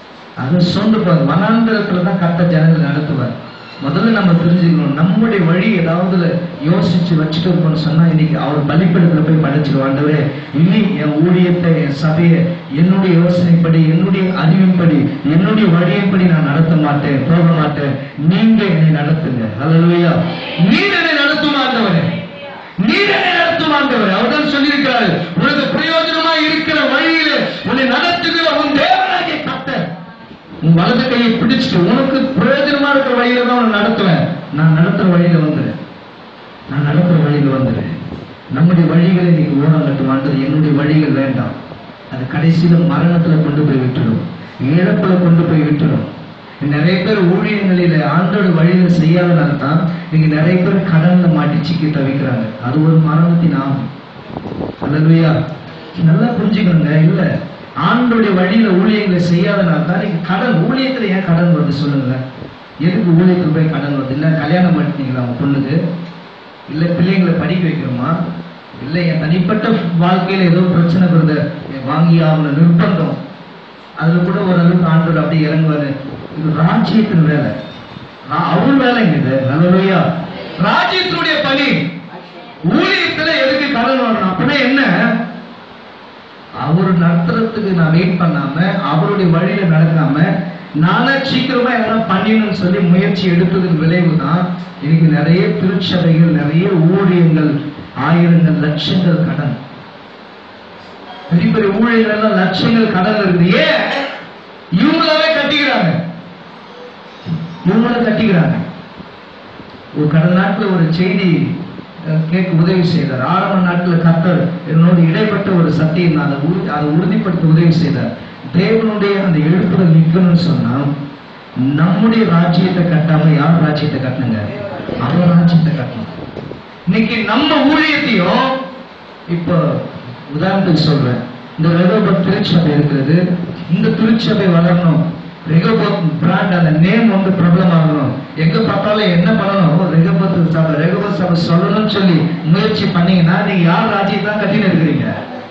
அது சொந்து போது வனாந்திரத்துல தான் கட்ட ஜனங்கள் நடத்துவார் முதல்ல நம்ம தெரிஞ்சுக்கணும் நம்முடைய வழி ஏதாவது யோசிச்சு வச்சுட்டு இருக்கோம்னு சொன்னா இன்னைக்கு அவர் பலிப்படத்துல போய் படைச்சிடும் ஆண்டவரே இனி என் ஊழியத்தை என் சபையை என்னுடைய யோசனைப்படி என்னுடைய அறிவின்படி என்னுடைய வழியின்படி நான் நடத்த மாட்டேன் போக மாட்டேன் நீங்க என்னை நடத்துங்க அல்லா நீர் என்னை நடத்தும் ஆண்டவரே நீர் என்னை நடத்தும் ஆண்டவரே அவர்தான் சொல்லியிருக்கிறாரு உனக்கு பிரயோஜனமா இருக்கிற வழியில உன்னை நடத்துகிற உன் தேவனாகிய கர்த்தர் உன் வலது கையை பிடிச்சிட்டு உனக்கு பிரயோஜனமா இருக்கிற வழியில தான் உன்னை நடத்துவேன் நான் நடத்துற வழியில வந்துடுறேன் நான் நடத்துற வழியில வந்துடுறேன் நம்முடைய வழிகளை நீங்க ஓடம் கட்டுவான்றது என்னுடைய வழிகள் வேண்டாம் அது கடைசியில மரணத்துல கொண்டு போய் விட்டுடும் இழப்புல கொண்டு போய் விட்டுடும் நிறைய பேர் ஊழியங்களில ஆண்டோட வழியில செய்யாதனால தான் நீங்க நிறைய பேர் கடன்ல மாட்டி சிக்கி தவிக்கிறாங்க அது ஒரு மரணத்தின் ஆகும் அல்லையா நல்லா புரிஞ்சுக்கணுங்க இல்ல ஆண்டோடைய வழியில ஊழியங்களை செய்யாதனால தான் நீங்க கடன் ஊழியத்துல ஏன் கடன் வருது சொல்லுங்களேன் எதுக்கு ஊழியத்துல போய் கடன் வருது இல்ல கல்யாணம் பண்ணிட்டீங்களா உங்க பொண்ணுக்கு இல்ல பிள்ளைங்களை படிக்க வைக்கிறோமா இல்ல என் தனிப்பட்ட வாழ்க்கையில ஏதோ பிரச்சனை வருது வாங்கி ஆகணும் நிர்பந்தம் அதுல கூட ஓரளவுக்கு ஆண்டோட அப்படியே இறங்குவாரு இது ராஜ்யத்தின் வேலை ரா- அவர் வேலைங்க இது நல்லவையா ராஜ்யத்தினுடைய பணி ஊழியத்துல எதுக்கு கடன் வரணும் அப்படின்னா என்ன அவர் நடத்துறதுக்கு நான் வெயிட் பண்ணாம அவருடைய வழியில நடக்காம நானே சீக்கிரமா எதனா பண்ணிடணும்னு சொல்லி முயற்சி எடுத்ததன் விளைவு தான் இன்னைக்கு நிறைய திருச்சபைகள் நிறைய ஊழியங்கள் ஆயிரங்கள் லட்சங்கள் கடன் பெரிய பெரிய ஊழியர்கள் எல்லாம் லட்சங்கள் கடன் இருக்குது ஏன் இவங்களாவே கட்டிக்கிறாங்க இவங்கள கட்டிக்கிறாங்க ஒரு கடந்த நாட்கள் ஒரு செய்தி அஹ், கேட்க உதவி செய்தார் ஆரம்ப நாட்கள் கர்த்தர் என்னோடு இடைப்பட்ட ஒரு சத்தியம் நான் அதை உறு- அதை உறுதிப்படுத்த உதவி செய்தார் தேவனுடைய அந்த எழுப்புதல் நிற்கணும்னு சொன்னா நம்முடைய ராஜ்யத்தை கட்டாம யார் ராஜ்யத்தை கட்டணுங்க அவர் ராஜ்யத்தை கட்டணும் இன்னைக்கு நம்ம ஊழியத்தையும் இப்போ உதாரணத்துக்கு சொல்றேன் இந்த ரெகோபத் திருச்சபை இருக்கிறது இந்த திருச்சபை வளரணும் ரெகோபத் பிராண்ட் அந்த நேம் வந்து பிரபலம் ஆகணும் எங்க பார்த்தாலும் என்ன பண்ணணும் ரெகோபத் சபை ரெகோபத் சபை சொல்லணும்னு சொல்லி முயற்சி பண்ணீங்கன்னா நீங்க யார் ராஜ்யத்தை தான் கட்டின்னு இருக்கிறீங்க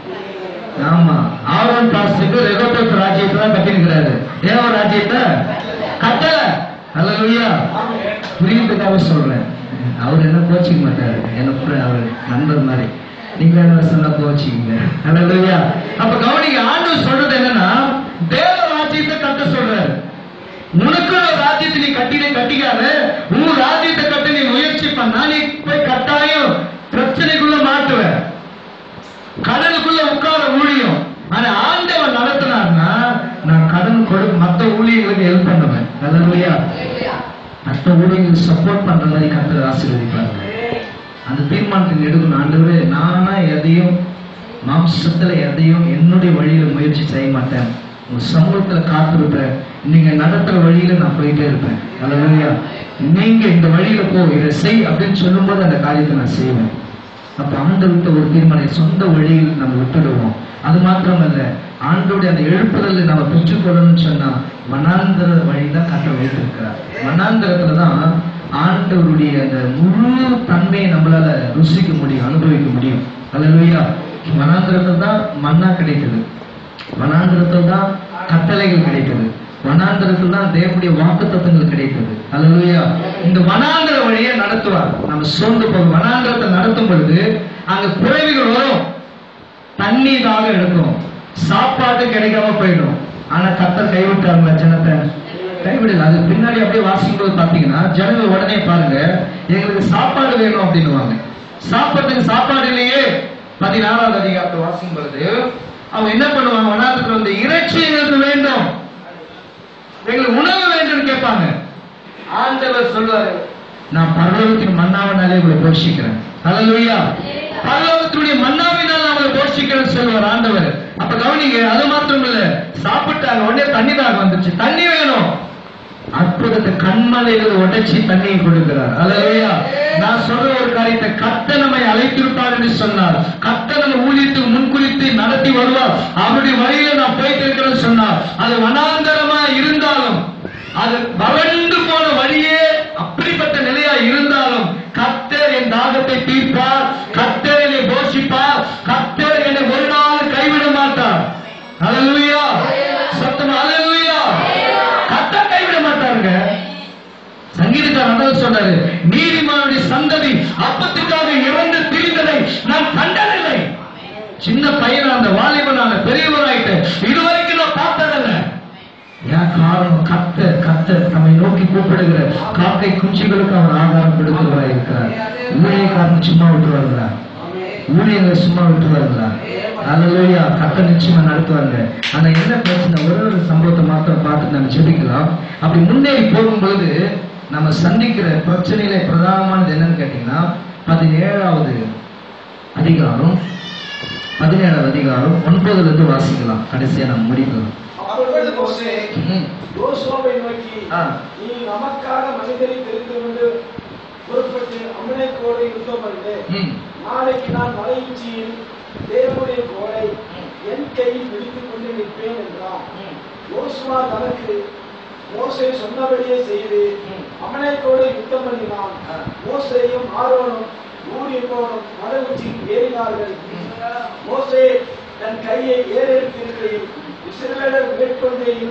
ஆமா ஆரோன் பாஸ்டுக்கு ரெகோபத் ராஜ்யத்தை தான் கட்டிருக்கிறாரு தேவ ராஜ்யத்தை கட்டல அல்லையா புரியுறதுக்காக சொல்றேன் அவர் என்ன கோச்சிக்க மாட்டாரு எனக்கு அவர் நண்பர் மாதிரி நீங்க என்ன சொன்னா கோச்சிங்க அல்லையா அப்ப கவனிங்க ஆண்டவர் சொல்றது என்னன்னா தேவ ராஜ்யத்தை கட்ட சொல்றாரு உனக்கு ஒரு ராஜ்யத்தை நீ கட்டினே கட்டிக்காத உன் ராஜ்யத்தை கட்ட நீ முயற்சி பண்ணா நீ போய் கட்டாயம் பிரச்சனைக்குள்ள மாட்டுவ கடலுக்குள்ள உட்கார ஊழியம் ஆனா ஆண்டவன் நடத்தினார்னா நான் கடன் கொடு மத்த ஊழியர்களுக்கு ஹெல்ப் பண்ணுவேன் நல்லபடியா மற்ற ஊழியர்களுக்கு சப்போர்ட் பண்ற மாதிரி கத்தர் ஆசீர்வதிப்பாங்க அந்த தீர்மானத்தை எடுக்கணும் ஆண்டவரே நானா எதையும் மாம்சத்துல எதையும் என்னுடைய வழியில முயற்சி செய்ய மாட்டேன் உங்க சமூகத்துல காத்திருப்பேன் நீங்க நடத்துற வழியில நான் போயிட்டே இருப்பேன் நல்லபடியா நீங்க இந்த வழியில போ இதை செய் அப்படின்னு சொல்லும்போது அந்த காரியத்தை நான் செய்வேன் அப்ப ஆண்டவர்கிட்ட ஒரு தீர்மானம் சொந்த வழியில் நம்ம விட்டுடுவோம் அது மாத்திரமல்ல ஆண்டோடைய அந்த எழுப்புதலை நம்ம பெற்றுக்கொள்ளணும்னு சொன்னா வனாந்தர வழி தான் கட்ட வைத்திருக்கிறார் வனாந்தரத்துல தான் ஆண்டவருடைய அந்த முழு தன்மையை நம்மளால ருசிக்க முடியும் அனுபவிக்க முடியும் அல்லையா வனாந்திரத்தில் தான் மண்ணா கிடைத்தது வனாந்திரத்தில் தான் கட்டளைகள் கிடைத்தது வனாந்திரத்தில் தான் தேவனுடைய வாக்கு தத்துவங்கள் கிடைத்தது அல்லையா இந்த வனாந்திர வழியை நடத்துவார் நம்ம சோர்ந்து போகும் வனாந்திரத்தை நடத்தும் பொழுது அங்க குறைவுகள் வரும் தண்ணி தாக எடுக்கும் சாப்பாடு கிடைக்காம போயிடும் ஆனா கத்தர் கைவிட்டாங்களா ஜனத்தை கைவிடல அது பின்னாடி அப்படியே வாசிக்கும் போது பாத்தீங்கன்னா ஜனங்கள் உடனே பாருங்க எங்களுக்கு சாப்பாடு வேணும் அப்படின்னுவாங்க சாப்பாட்டுக்கு சாப்பாடு இல்லையே பதினாறாவது அதிகாரத்தை வாசிக்கும் பொழுது அவங்க என்ன பண்ணுவாங்க வனாந்தத்துல வந்து இறைச்சி எங்களுக்கு வேண்டும் எங்களுக்கு உணவு வேண்டும் கேட்பாங்க ஆண்டவர் சொல்வாரு நான் பரலோகத்தின் மன்னாவினாலே உங்களை போஷிக்கிறேன் ஹalleluya பரலோகத்தினுடைய மன்னாவினால் அவங்களை போஷிக்கிறேன் சொல்வார் ஆண்டவர் அப்ப கவனிங்க அது மாத்திரம் இல்ல சாப்பிட்டாங்க உடனே தண்ணி தாகம் வந்துச்சு தண்ணி வேணும் அற்புதத்தை கண்மலைகள் உடைச்சி தண்ணியை கொடுக்கிறார் ஹalleluya நான் சொல்ற ஒரு காரியத்தை கத்த நம்மை அழைத்திருப்பார் என்று சொன்னார் கத்த நம்ம ஊழியத்துக்கு முன்குறித்து நடத்தி வருவார் அவருடைய வழியில நான் போயிட்டு இருக்கிறேன்னு சொன்னார் அது வனாந்தரமா இருந்தாலும் அது வறண்டு போன வழியே அப்படிப்பட்ட நிலையா இருந்தாலும் கத்தர் என் தாகத்தை தீர்ப்பார் கத்தர் என்னை போஷிப்பார் கத்தர் என்னை ஒரு நாள் கைவிட மாட்டார் ஹalleluya சத்தம் ஹalleluya கத்தர் கைவிட மாட்டாருங்க சங்கீதக்காரர் அதான் சொன்னாரு நீதிமானுடைய சந்ததி அப்பத்துக்காக இறந்து திரிந்ததை நான் கண்டதில்லை சின்ன பையன் அந்த வாலிபனான பெரியவராயிட்டு இதுவரைக்கும் நான் பார்த்ததில்லை ஏன் காரணம் கத்த கத்த நம்மை நோக்கி கூப்பிடுகிற காக்கை குஞ்சுகளுக்கு அவர் ஆகாரம் கொடுக்கிறவராய் இருக்கிறார் ஊழியக்காரன் சும்மா விட்டுருவாங்களா ஊழியங்களை சும்மா விட்டுருவாங்களா அல்லையா கத்த நிச்சயமா நடத்துவாங்க ஆனா என்ன பிரச்சனை ஒரு ஒரு சம்பவத்தை மாத்திரம் பார்த்து நம்ம ஜெபிக்கலாம் அப்படி முன்னேறி போகும்பொழுது நம்ம சந்திக்கிற பிரச்சனையில பிரதானமானது என்னன்னு கேட்டீங்கன்னா பதினேழாவது அதிகாரம் பதினேழாவது அதிகாரம் ஒன்பதுல இருந்து வாசிக்கலாம் கடைசியா நம்ம முடிக்கலாம் அப்பொழுது மோசே ம். யோசுவாவை நோக்கி ஆ. நீ நமக்காக மனிதரை தெரிந்து கொண்டு புறப்பட்டு அம்மனைக்கோடை யுத்தம் பண்ணு ம். நாளைக்கு நான் மலை உச்சியில் தேவனுடைய கோலை என் கையில் பிடித்துக் கொண்டு நிற்பேன் என்றான் யோசுவா தனக்கு மோசே சொன்னபடியே செய்து அமனைக்கோடு யுத்தம் பண்ணினான் மோசேயும் ஆரோனும் ஊர் என்பவனும் மலை உச்சியில் ஏறினார்கள் மோசே தன் கையை ஏறெடுத்திருக்கையில் இஸ்ரவேலர் மேற்கொண்டேயும்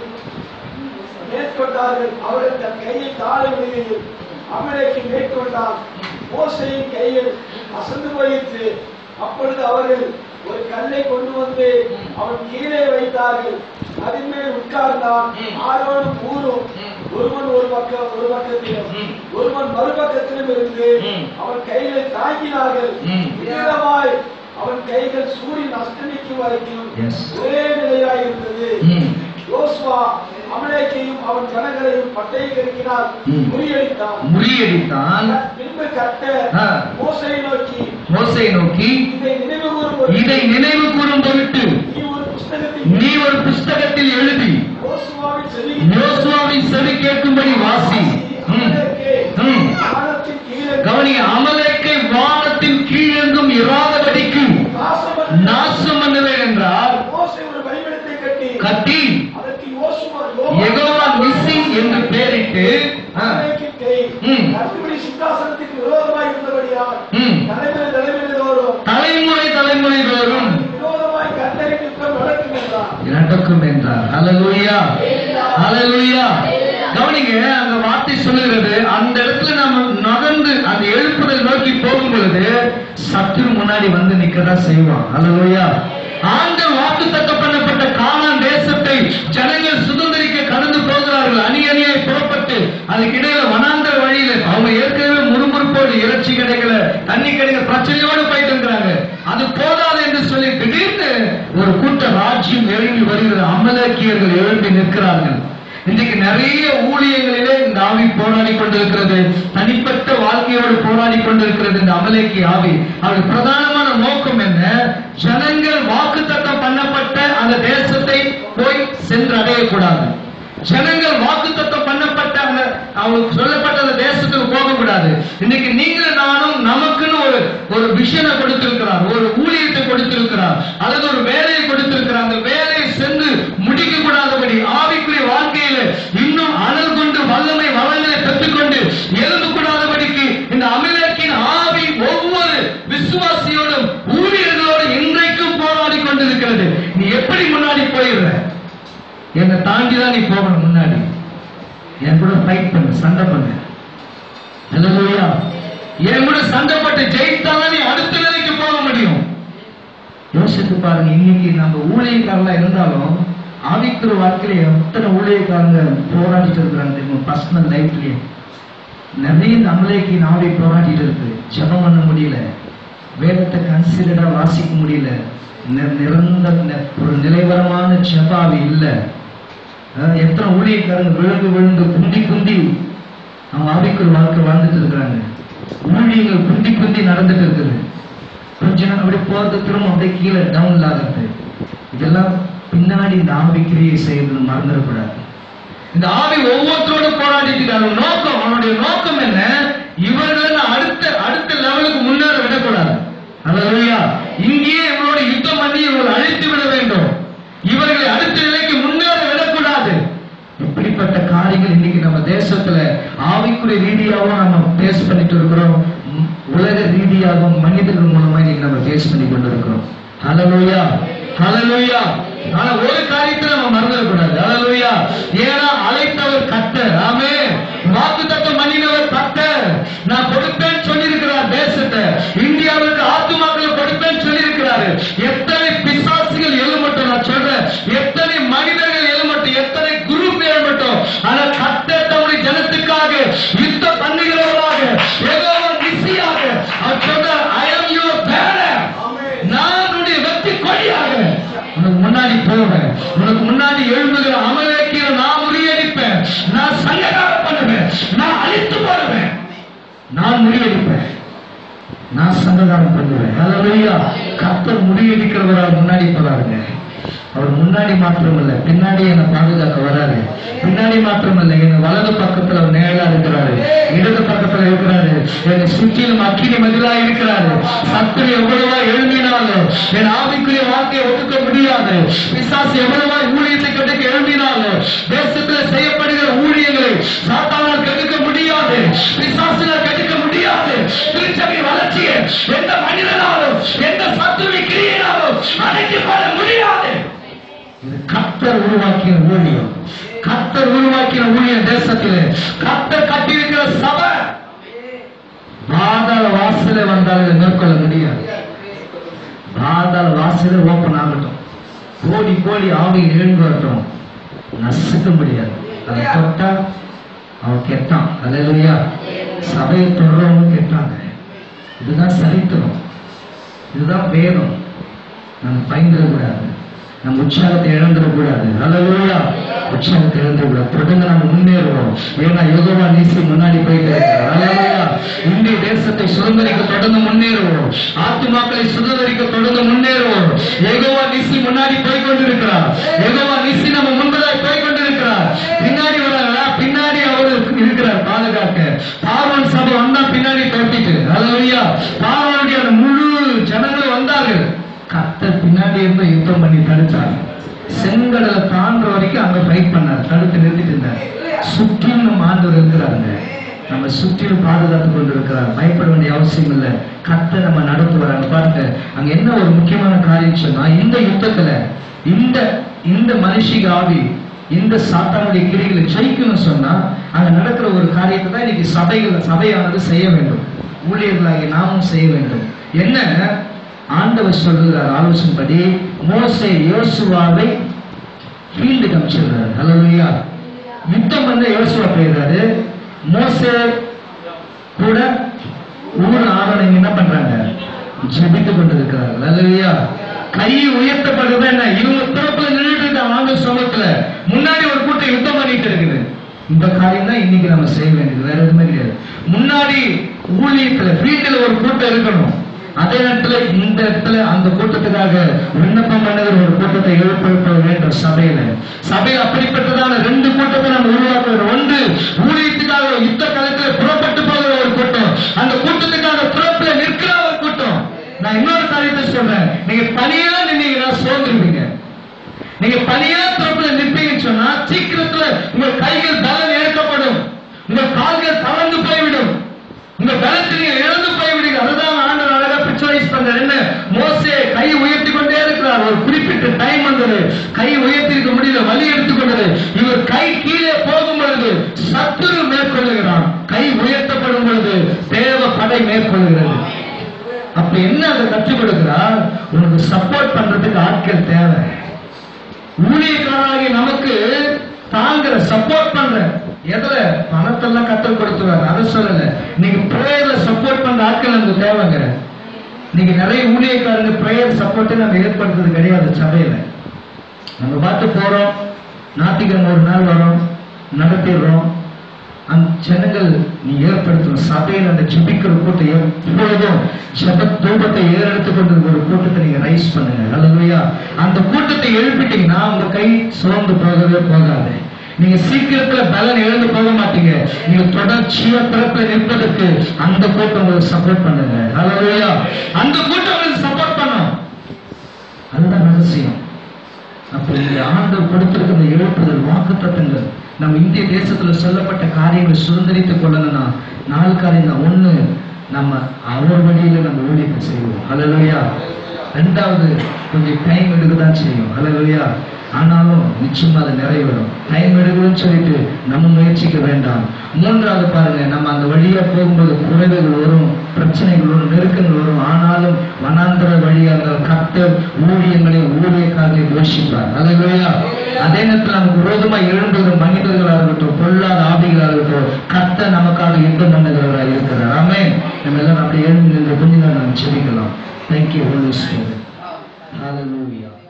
மேற்கொண்டார்கள் அவர்கள் தன் கையை தாழ விடுகையில் அமலேக்கு மேற்கொண்டான் மோசையின் கையில் அசந்து போயிற்று அப்பொழுது அவர்கள் ஒரு கல்லை கொண்டு வந்து அவன் கீழே வைத்தார்கள் அதன் மேல் உட்கார்ந்தான் ஆரோனும் ஊரும் ஒருவன் ஒரு பக்கம் ஒரு பக்கத்திலும் ஒருவன் மறுபக்கத்திலும் இருந்து அவன் கைகளை தாங்கினார்கள் ம். வீரமாய் அவன் கைகள் சூரியன் அஸ்தமிக்கும் வரைக்கும் Yes. ஒரே நிலையாய் இருந்தது ம். யோசுவா அமலேக்கையும் அவன் ஜனங்களையும் பட்டை கருக்கினால் ம். முறியடித்தான் முறியடித்தான் பின்பு கட்ட ஆ. மோசை நோக்கி மோசை நோக்கி இதை நினைவு கூறும் இதை நினைவு கூறும் பொருட்டு நீ ஒரு புஸ்தகத்தில் நீ ஒரு புஸ்தகத்தில் எழுதி யோசுவாவின் செவி யோசுவாவின் செவி கேட்கும்படி வாசி ம். அமலேக்கே ம். வானத்தின் கீழே கவனி அமலேக்கை வானத்தின் கீழெங்கும் இராதபடிக்கு நாசமற்ற நாசம் பண்ணுவேன் என்றால் மோசே ஒரு பலிபீடத்தை கட்டி கட்டி அதற்கு யோசுவா எகோவா நிசி என்று பெயரிட்டு ஆ, அமலேக்கின் கை ம். கர்த்தருடைய சிங்காசனத்துக்கு விரோதமாய் இருந்தபடியால் ம். தலைமுறை தலைமுறை தோறும் தலைமுறை தலைமுறை தோறும் விரோதமாய் கர்த்தரின் யுத்தம் நடக்கும் என்றார் நடக்கும் என்றார் ஹalleluya ஹalleluya கவனிங்க அந்த வார்த்தை சொல்லுகிறது அந்த இடத்துல நாம நகர்ந்து அந்த எழுப்புதல் நோக்கி போகும் பொழுது சத்துரு முன்னாடி வந்து நிக்கதா செய்வான் ஹalleluya ஆண்ட வாக்கு பண்ணப்பட்ட கானான் தேசத்தை ஜனங்கள் சுதந்திரிக்க கடந்து போகிறார்கள் அணி அணியாய் புறப்பட்டு அதுக்கு இடையில வனாந்தர வழியில அவங்க ஏற்கனவே முறுமுறுப்போடு இறைச்சி கிடைக்கல தண்ணி கிடைக்கல பிரச்சனையோடு போயிட்டு இருக்கிறாங்க அது போதாது என்று சொல்லி திடீர்னு ஒரு கூட்ட ராஜ்யம் இறங்கி வருகிற அமலக்கியர்கள் எழுப்பி நிற்கிறார்கள் இன்றைக்கு நிறைய ஊழியங்களிலே இந்த ஆவி போராடி கொண்டிருக்கிறது தனிப்பட்ட வாழ்க்கையோடு போராடி கொண்டிருக்கிறது இந்த அமலேக்கி ஆவி அவர் பிரதானமான நோக்கம் என்ன ஜனங்கள் வாக்குத்தத்தம் பண்ணப்பட்ட அந்த தேசத்தை போய் சென்று அடையக்கூடாது ஜனங்கள் வாக்குத்தத்தம் பண்ணப்பட்ட அந்த அவங்களுக்கு சொல்லப்பட்ட அந்த தேசத்துக்கு போகக்கூடாது இன்னைக்கு நீங்களும் நானும் நமக்குன்னு ஒரு ஒரு விஷனை கொடுத்திருக்கிறார் ஒரு ஊழியத்தை கொடுத்திருக்கிறார் அல்லது ஒரு வேலையை கொடுத்திருக்கிறார் அந்த வேலையை சென்று முடிக்க கூடாதபடி ஆவிக்குரிய வாழ்க்கையில இன்னும் அனல் கொண்டு வல்லமை வளங்களை பெற்றுக்கொண்டு எழுந்து கூடாதபடிக்கு இந்த அமிலக்கின் ஆவி ஒவ்வொரு விசுவாசியோடும் ஊழியர்களோடு இன்றைக்கும் என்னை தாண்டி தான் நீ போகணும் முன்னாடி என் கூட ஃபைட் பண்ணு சண்டை பண்ணு அல்லேலூயா என் கூட சண்டை போட்டு ஜெயித்தாதான் நீ அடுத்த நிலைக்கு போக முடியும் யோசித்து பாருங்க இன்னைக்கு நம்ம ஊழியக்காரங்களா இருந்தாலும் ஆவிக்குற வாழ்க்கையில எத்தனை ஊழியக்காரங்க போராடிட்டு இருக்கிறாங்க தெரியுமா பர்சனல் லைஃப்லயே நிறைய நம்மளேக்கு நாவை போராடிட்டு இருக்கு ஜெபம் பண்ண முடியல வேதத்தை கன்சிடரா வாசிக்க முடியல நி- நிரந்தர நி- ஒரு நிலைவரமான ஜெபாவி இல்ல அஹ் எத்தனை ஊழியக்காரங்க விழுந்து விழுந்து குண்டி குண்டி அவங்க ஆவிக்குள் வாழ்க்கை வாழ்ந்துட்டு இருக்கிறாங்க ஊழியங்கள் குண்டி குண்டி நடந்துட்டு இருக்குது கொஞ்ச நாள் அப்படி போறது திரும்ப அப்படியே கீழே டவுன் ஆகுது இதெல்லாம் பின்னாடி இந்த ஆவிக்கிரியை செய்யறது மறந்துடக்கூடாது இந்த ஆவி ஒவ்வொருத்தரோட போராடிட்டு இருக்காங்க நோக்கம் அவனுடைய நோக்கம் என்ன இவர்களை அடுத்த அடுத்த லெவலுக்கு முன்னேற விடக்கூடாது அல்லா இங்கேயே இவரோட யுத்தம் பண்ணி இவர்களை அழித்து விட வேண்டும் இவர்களை அடுத்த நிலைக்கு முன்னேற விடக்கூடாது இப்படிப்பட்ட காரியங்கள் இன்னைக்கு நம்ம தேசத்துல ஆவிக்குரிய ரீதியாகவும் நம்ம பேஸ் பண்ணிட்டு இருக்கிறோம் உம், உலக ரீதியாகவும் மனிதர்கள் மூலமா இன்னைக்கு நம்ம பேஸ் பண்ணி கொண்டு இருக்கிறோம் ஹalleluya ஹalleluya ஆனா ஒரு காரியத்தை நம்ம மறந்துடக்கூடாது ஹalleluya ஏன்னா அழைத்தவர் கர்த்தர் ஆமென் வாக்குத்தத்தம் பண்ணினவர் கர்த்தர் நான் கொடுப்பேன் சொல்லியிருக்கிறார் தேசத்தை இந்தியாவுக்கு ஆத்துமாக்களை கொடுப்பேன் சொல்லியிருக்கிறாரு எத்தனை பிசாசுகள் எழுமட்டும் நான் சொல்றேன் எத்தனை மனிதர்கள் எழுமட்டும் எத்தனை குரூப் எழுமட்டும் ஆனா கர்த்தர் தம்முடைய ஜனத்துக்காக யுத்தம் பண்ணுகிறவராக ஏதோ ஒரு நிச்சயாக அவர் சொல்றார் ஐ அம் யுவர் பேரர் ஆமென். நான் உன்னுடைய வெற்றி கொடியாக உனக்கு முன்னாடி போவேன் உனக்கு முன்னாடி எழும்புகிற அமலேக்கிய நான் முறியடிப்பேன் நான் சங்ககாரம் பண்ணுவேன் நான் அழித்து போடுவேன் நான் முறியடிப்பேன் நான் சங்ககாரம் பண்ணுவேன் ஹalleluya கர்த்தர் முறியடிக்கிறவரால் முன்னாடி போறாருங்க அவர் முன்னாடி மாத்திரம் இல்ல பின்னாடி என்னை பாதுகாக்க வராரு பின்னாடி மாத்திரம் இல்ல என் வலது பக்கத்துல அவர் நேரா இருக்கிறாரு இடது பக்கத்துல இருக்கிறாரு என்னை சுற்றிலும் அக்கினி மதிலா இருக்கிறாரு சத்துரு எவ்வளவா எழும்பினாலும் என் ஆவிக்குரிய வாழ்க்கையை ஒதுக்க முடியாது பிசாசு எவ்வளவா ஊழியத்தை கட்டுக்க எழும்பினாலும் தேசத்துல செய்யப்படுகிற ஊழியங்களை சாத்தானால் கெடுக்க முடியாது பிசாசுகள் கெடுக்க முடியாது திருச்சபை வளர்ச்சியை எந்த மனிதனாலும் எந்த சத்துருவி கிரியினாலும் அடைத்து கொள்ள முடியாது இது கர்த்தர் உருவாக்கிய ஊழியம் கர்த்தர் உருவாக்கிய ஊழியம் தேசத்திலே கர்த்தர் கட்டியிருக்கிற சபை பாதாள வாசலே வந்தாலும் இதை மேற்கொள்ள முடியாது பாதாள வாசலே ஓப்பன் ஆகட்டும் கோடி கோடி ஆவி எழுந்து வரட்டும் நசுக்க முடியாது அதை தொட்டா அவன் கெட்டான் அல்லையா சபையை தொடர்றவங்க கெட்டாங்க இதுதான் சரித்திரம் இதுதான் வேதம் நம்ம பயந்துடக்கூடாது நம்ம உற்சாகத்தை இழந்துடக்கூடாது அல்லையா உற்சாகத்தை இழந்துடக்கூடாது தொடர்ந்து நம்ம முன்னேறுவோம் ஏன்னா யோகமா நீசி முன்னாடி போயிட்டு இருக்காரு அல்லையா இந்திய தேசத்தை சுதந்திரிக்க தொடர்ந்து முன்னேறுவோம் ஆத்துமாக்களை சுதந்திரிக்க தொடர்ந்து முன்னேறுவோம் ஏகோவா நீசி முன்னாடி போய் கொண்டிருக்கிறார் ஏகோவா நீசி நம்ம முன்பதாய் போய் கொண்டிருக்கிறார் பின்னாடி வராங்களா பின்னாடி அவர் இருக்கிறார் பாதுகாக்க பார்வன் சபை வந்தா பின்னாடி தொட்டிட்டு அல்லையா பார்வனுடைய அந்த முழு ஜனங்களும் வந்தார்கள் கத்தர் பின்னாடி இருந்து யுத்தம் பண்ணி தடுத்தார் செங்கடலை தாண்டுற வரைக்கும் அங்க ஃபைட் பண்ணார் தடுத்து நிறுத்திட்டு இருந்தார் சுற்றிலும் நம்ம ஆண்டவர் இருக்கிறாருங்க நம்ம சுற்றிலும் பாதுகாத்து கொண்டு இருக்கிறார் பயப்பட வேண்டிய அவசியம் இல்லை கத்தர் நம்ம நடத்து வராங்க பாருங்க அங்க என்ன ஒரு முக்கியமான காரியம் சொன்னா இந்த யுத்தத்துல இந்த இந்த மனுஷிக ஆவி இந்த சாத்தானுடைய கிரிகளை ஜெயிக்கணும்னு சொன்னா அங்க நடக்கிற ஒரு காரியத்தை தான் இன்னைக்கு சபைகள் சபையானது செய்ய வேண்டும் ஊழியர்களாகி நாமும் செய்ய வேண்டும் என்ன ஆண்டவர் சொல்லுகிறார் ஆலோசனைப்படி மோசே யோசுவாவை ஃபீல்டுக்கு அனுப்பிச்சிடுறாரு ஹalleluya யுத்தம் பண்ண யோசுவா போயிடுறாரு மோசே கூட ஊர் ஆரோனை என்ன பண்றாங்க ஜெபித்து கொண்டிருக்கிறார் ஹalleluya கை உயர்த்தப்படுறது என்ன இவங்க பிறப்புல நின்றுட்டு இருக்காங்க ஆண்டு சமூகத்துல முன்னாடி ஒரு கூட்டம் யுத்தம் பண்ணிட்டு இருக்குது இந்த காரியம் தான் இன்னைக்கு நம்ம செய்ய வேண்டியது வேற எதுவுமே கிடையாது முன்னாடி ஊழியத்துல ஃபீல்டுல ஒரு கூட்டம் இருக்கணும் அதே நேரத்துல இந்த இடத்துல அந்த கூட்டத்துக்காக விண்ணப்பம் பண்ணுகிற ஒரு கூட்டத்தை எழுப்ப வேண்டும் சபையில சபையில் அப்படிப்பட்டதான ரெண்டு கூட்டத்தை நம்ம உருவாக்குகிறோம் ஒன்று ஊழியத்துக்காக யுத்த காலத்துல புறப்பட்டு போகிற ஒரு கூட்டம் அந்த கூட்டத்துக்காக பிறப்புல நிற்கிற ஒரு கூட்டம் நான் இன்னொரு காரியத்தை சொல்றேன் நீங்க தனியா நின்னீங்கன்னா சோர்ந்துருவீங்க நீங்க தனியா பிறப்புல நிற்பீங்கன்னு சொன்னா சீக்கிரத்துல உங்க கைகள் பலம் ஏற்கப்படும் உங்க கால்கள் தளர்ந்து போய்விடும் உங்க பலத்தை நீங்க இழந்து போய்விடுங்க அதுதான் ஆண்டவர் அழகா பிக்சரைஸ் பண்றாரு என்ன மோசே கை உயர்த்தி கொண்டே இருக்கிறார் ஒரு குறிப்பிட்ட டைம் வந்தது கை உயர்த்தி இருக்க முடியல வலி எடுத்துக்கொண்டு இவர் கை கீழே போகும் பொழுது சத்துரு மேற்கொள்ளுகிறான் கை உயர்த்தப்படும் பொழுது தேவ படை மேற்கொள்கிறது அப்ப என்ன அதை கற்றுக் கொடுக்கிறார் உனக்கு சப்போர்ட் பண்றதுக்கு ஆட்கள் தேவை ஊழியக்காரராகி நமக்கு தாங்குற சப்போர்ட் பண்ற எதுல பணத்தெல்லாம் கத்தல் கொடுத்துவார் அதை சொல்லல நீங்க பிரேயர்ல சப்போர்ட் பண்ற ஆட்கள் நமக்கு தேவைங்க நீங்க நிறைய ஊழியக்காரங்க பிரேயர் சப்போர்ட்டை நம்ம ஏற்படுத்துறது கிடையாது சபையில நம்ம பார்த்து போறோம் ஞாயிற்றுக்கிழமை ஒரு நாள் வரோம் நடத்திடுறோம் அந்த ஜனங்கள் நீ ஏற்படுத்தணும் சபையில் அந்த ஜெபிக்கிற கூட்டம் எப்பொழுதும் ஜெப தூபத்தை ஏறெடுத்து கொண்டு ஒரு கூட்டத்தை நீங்க ரைஸ் பண்ணுங்க அல்லையா அந்த கூட்டத்தை எழுப்பிட்டீங்கன்னா உங்க கை சோர்ந்து போகவே போகாது நீங்க சீக்கிரத்துல பலன் இழந்து போக மாட்டீங்க நீங்க தொடர்ச்சியா பிறப்பில் நிற்பதற்கு அந்த கூட்டம் உங்களுக்கு சப்போர்ட் பண்ணுங்க அல்லையா அந்த கூட்டம் உங்களுக்கு சப்போர்ட் பண்ணும் அதுதான் ரகசியம் அப்ப இந்த ஆண்டவர் கொடுத்திருக்கிற இந்த எழுப்புதல் வாக்குத்தத்தங்கள் நம்ம இந்திய தேசத்துல சொல்லப்பட்ட காரியங்களை சுதந்திரித்துக் கொள்ளணும்னா நாலு காரியம் தான் ஒண்ணு நம்ம அவர் வழியில நம்ம ஊழியத்தை செய்வோம் ஹalleluya ரெண்டாவது கொஞ்சம் டைம் எடுக்கதான் செய்யும் ஹalleluya ஆனாலும் நிச்சயமா அது நிறைவேறும் டைம் எடுக்குதுன்னு சொல்லிட்டு நம்ம முயற்சிக்க வேண்டாம் மூன்றாவது பாருங்க நம்ம அந்த வழியா போகும்போது குறைவுகள் வரும் பிரச்சனைகள் வரும் நெருக்கங்கள் வரும் ஆனாலும் வனாந்தர வழியாக கர்த்தர் ஊழியங்களை ஊழியக்காரர்களை போஷிப்பார் ஹalleluya அதே நேரத்தில் நமக்கு விரோதமா எழும்புகிற மனிதர்களாக இருக்கட்டும் பொல்லாத ஆவிகளாக இருக்கட்டும் கர்த்தர் நமக்காக யுத்தம் பண்ணுகிறவராக இருக்கிறார் ஆமே நம்ம எல்லாரும் அப்படி எழுந்து நின்று கொஞ்ச நேரம் நம்ம செபிக்கலாம் தேங்க்யூ ஹோலி ஸ்பிரிட் ஹalleluya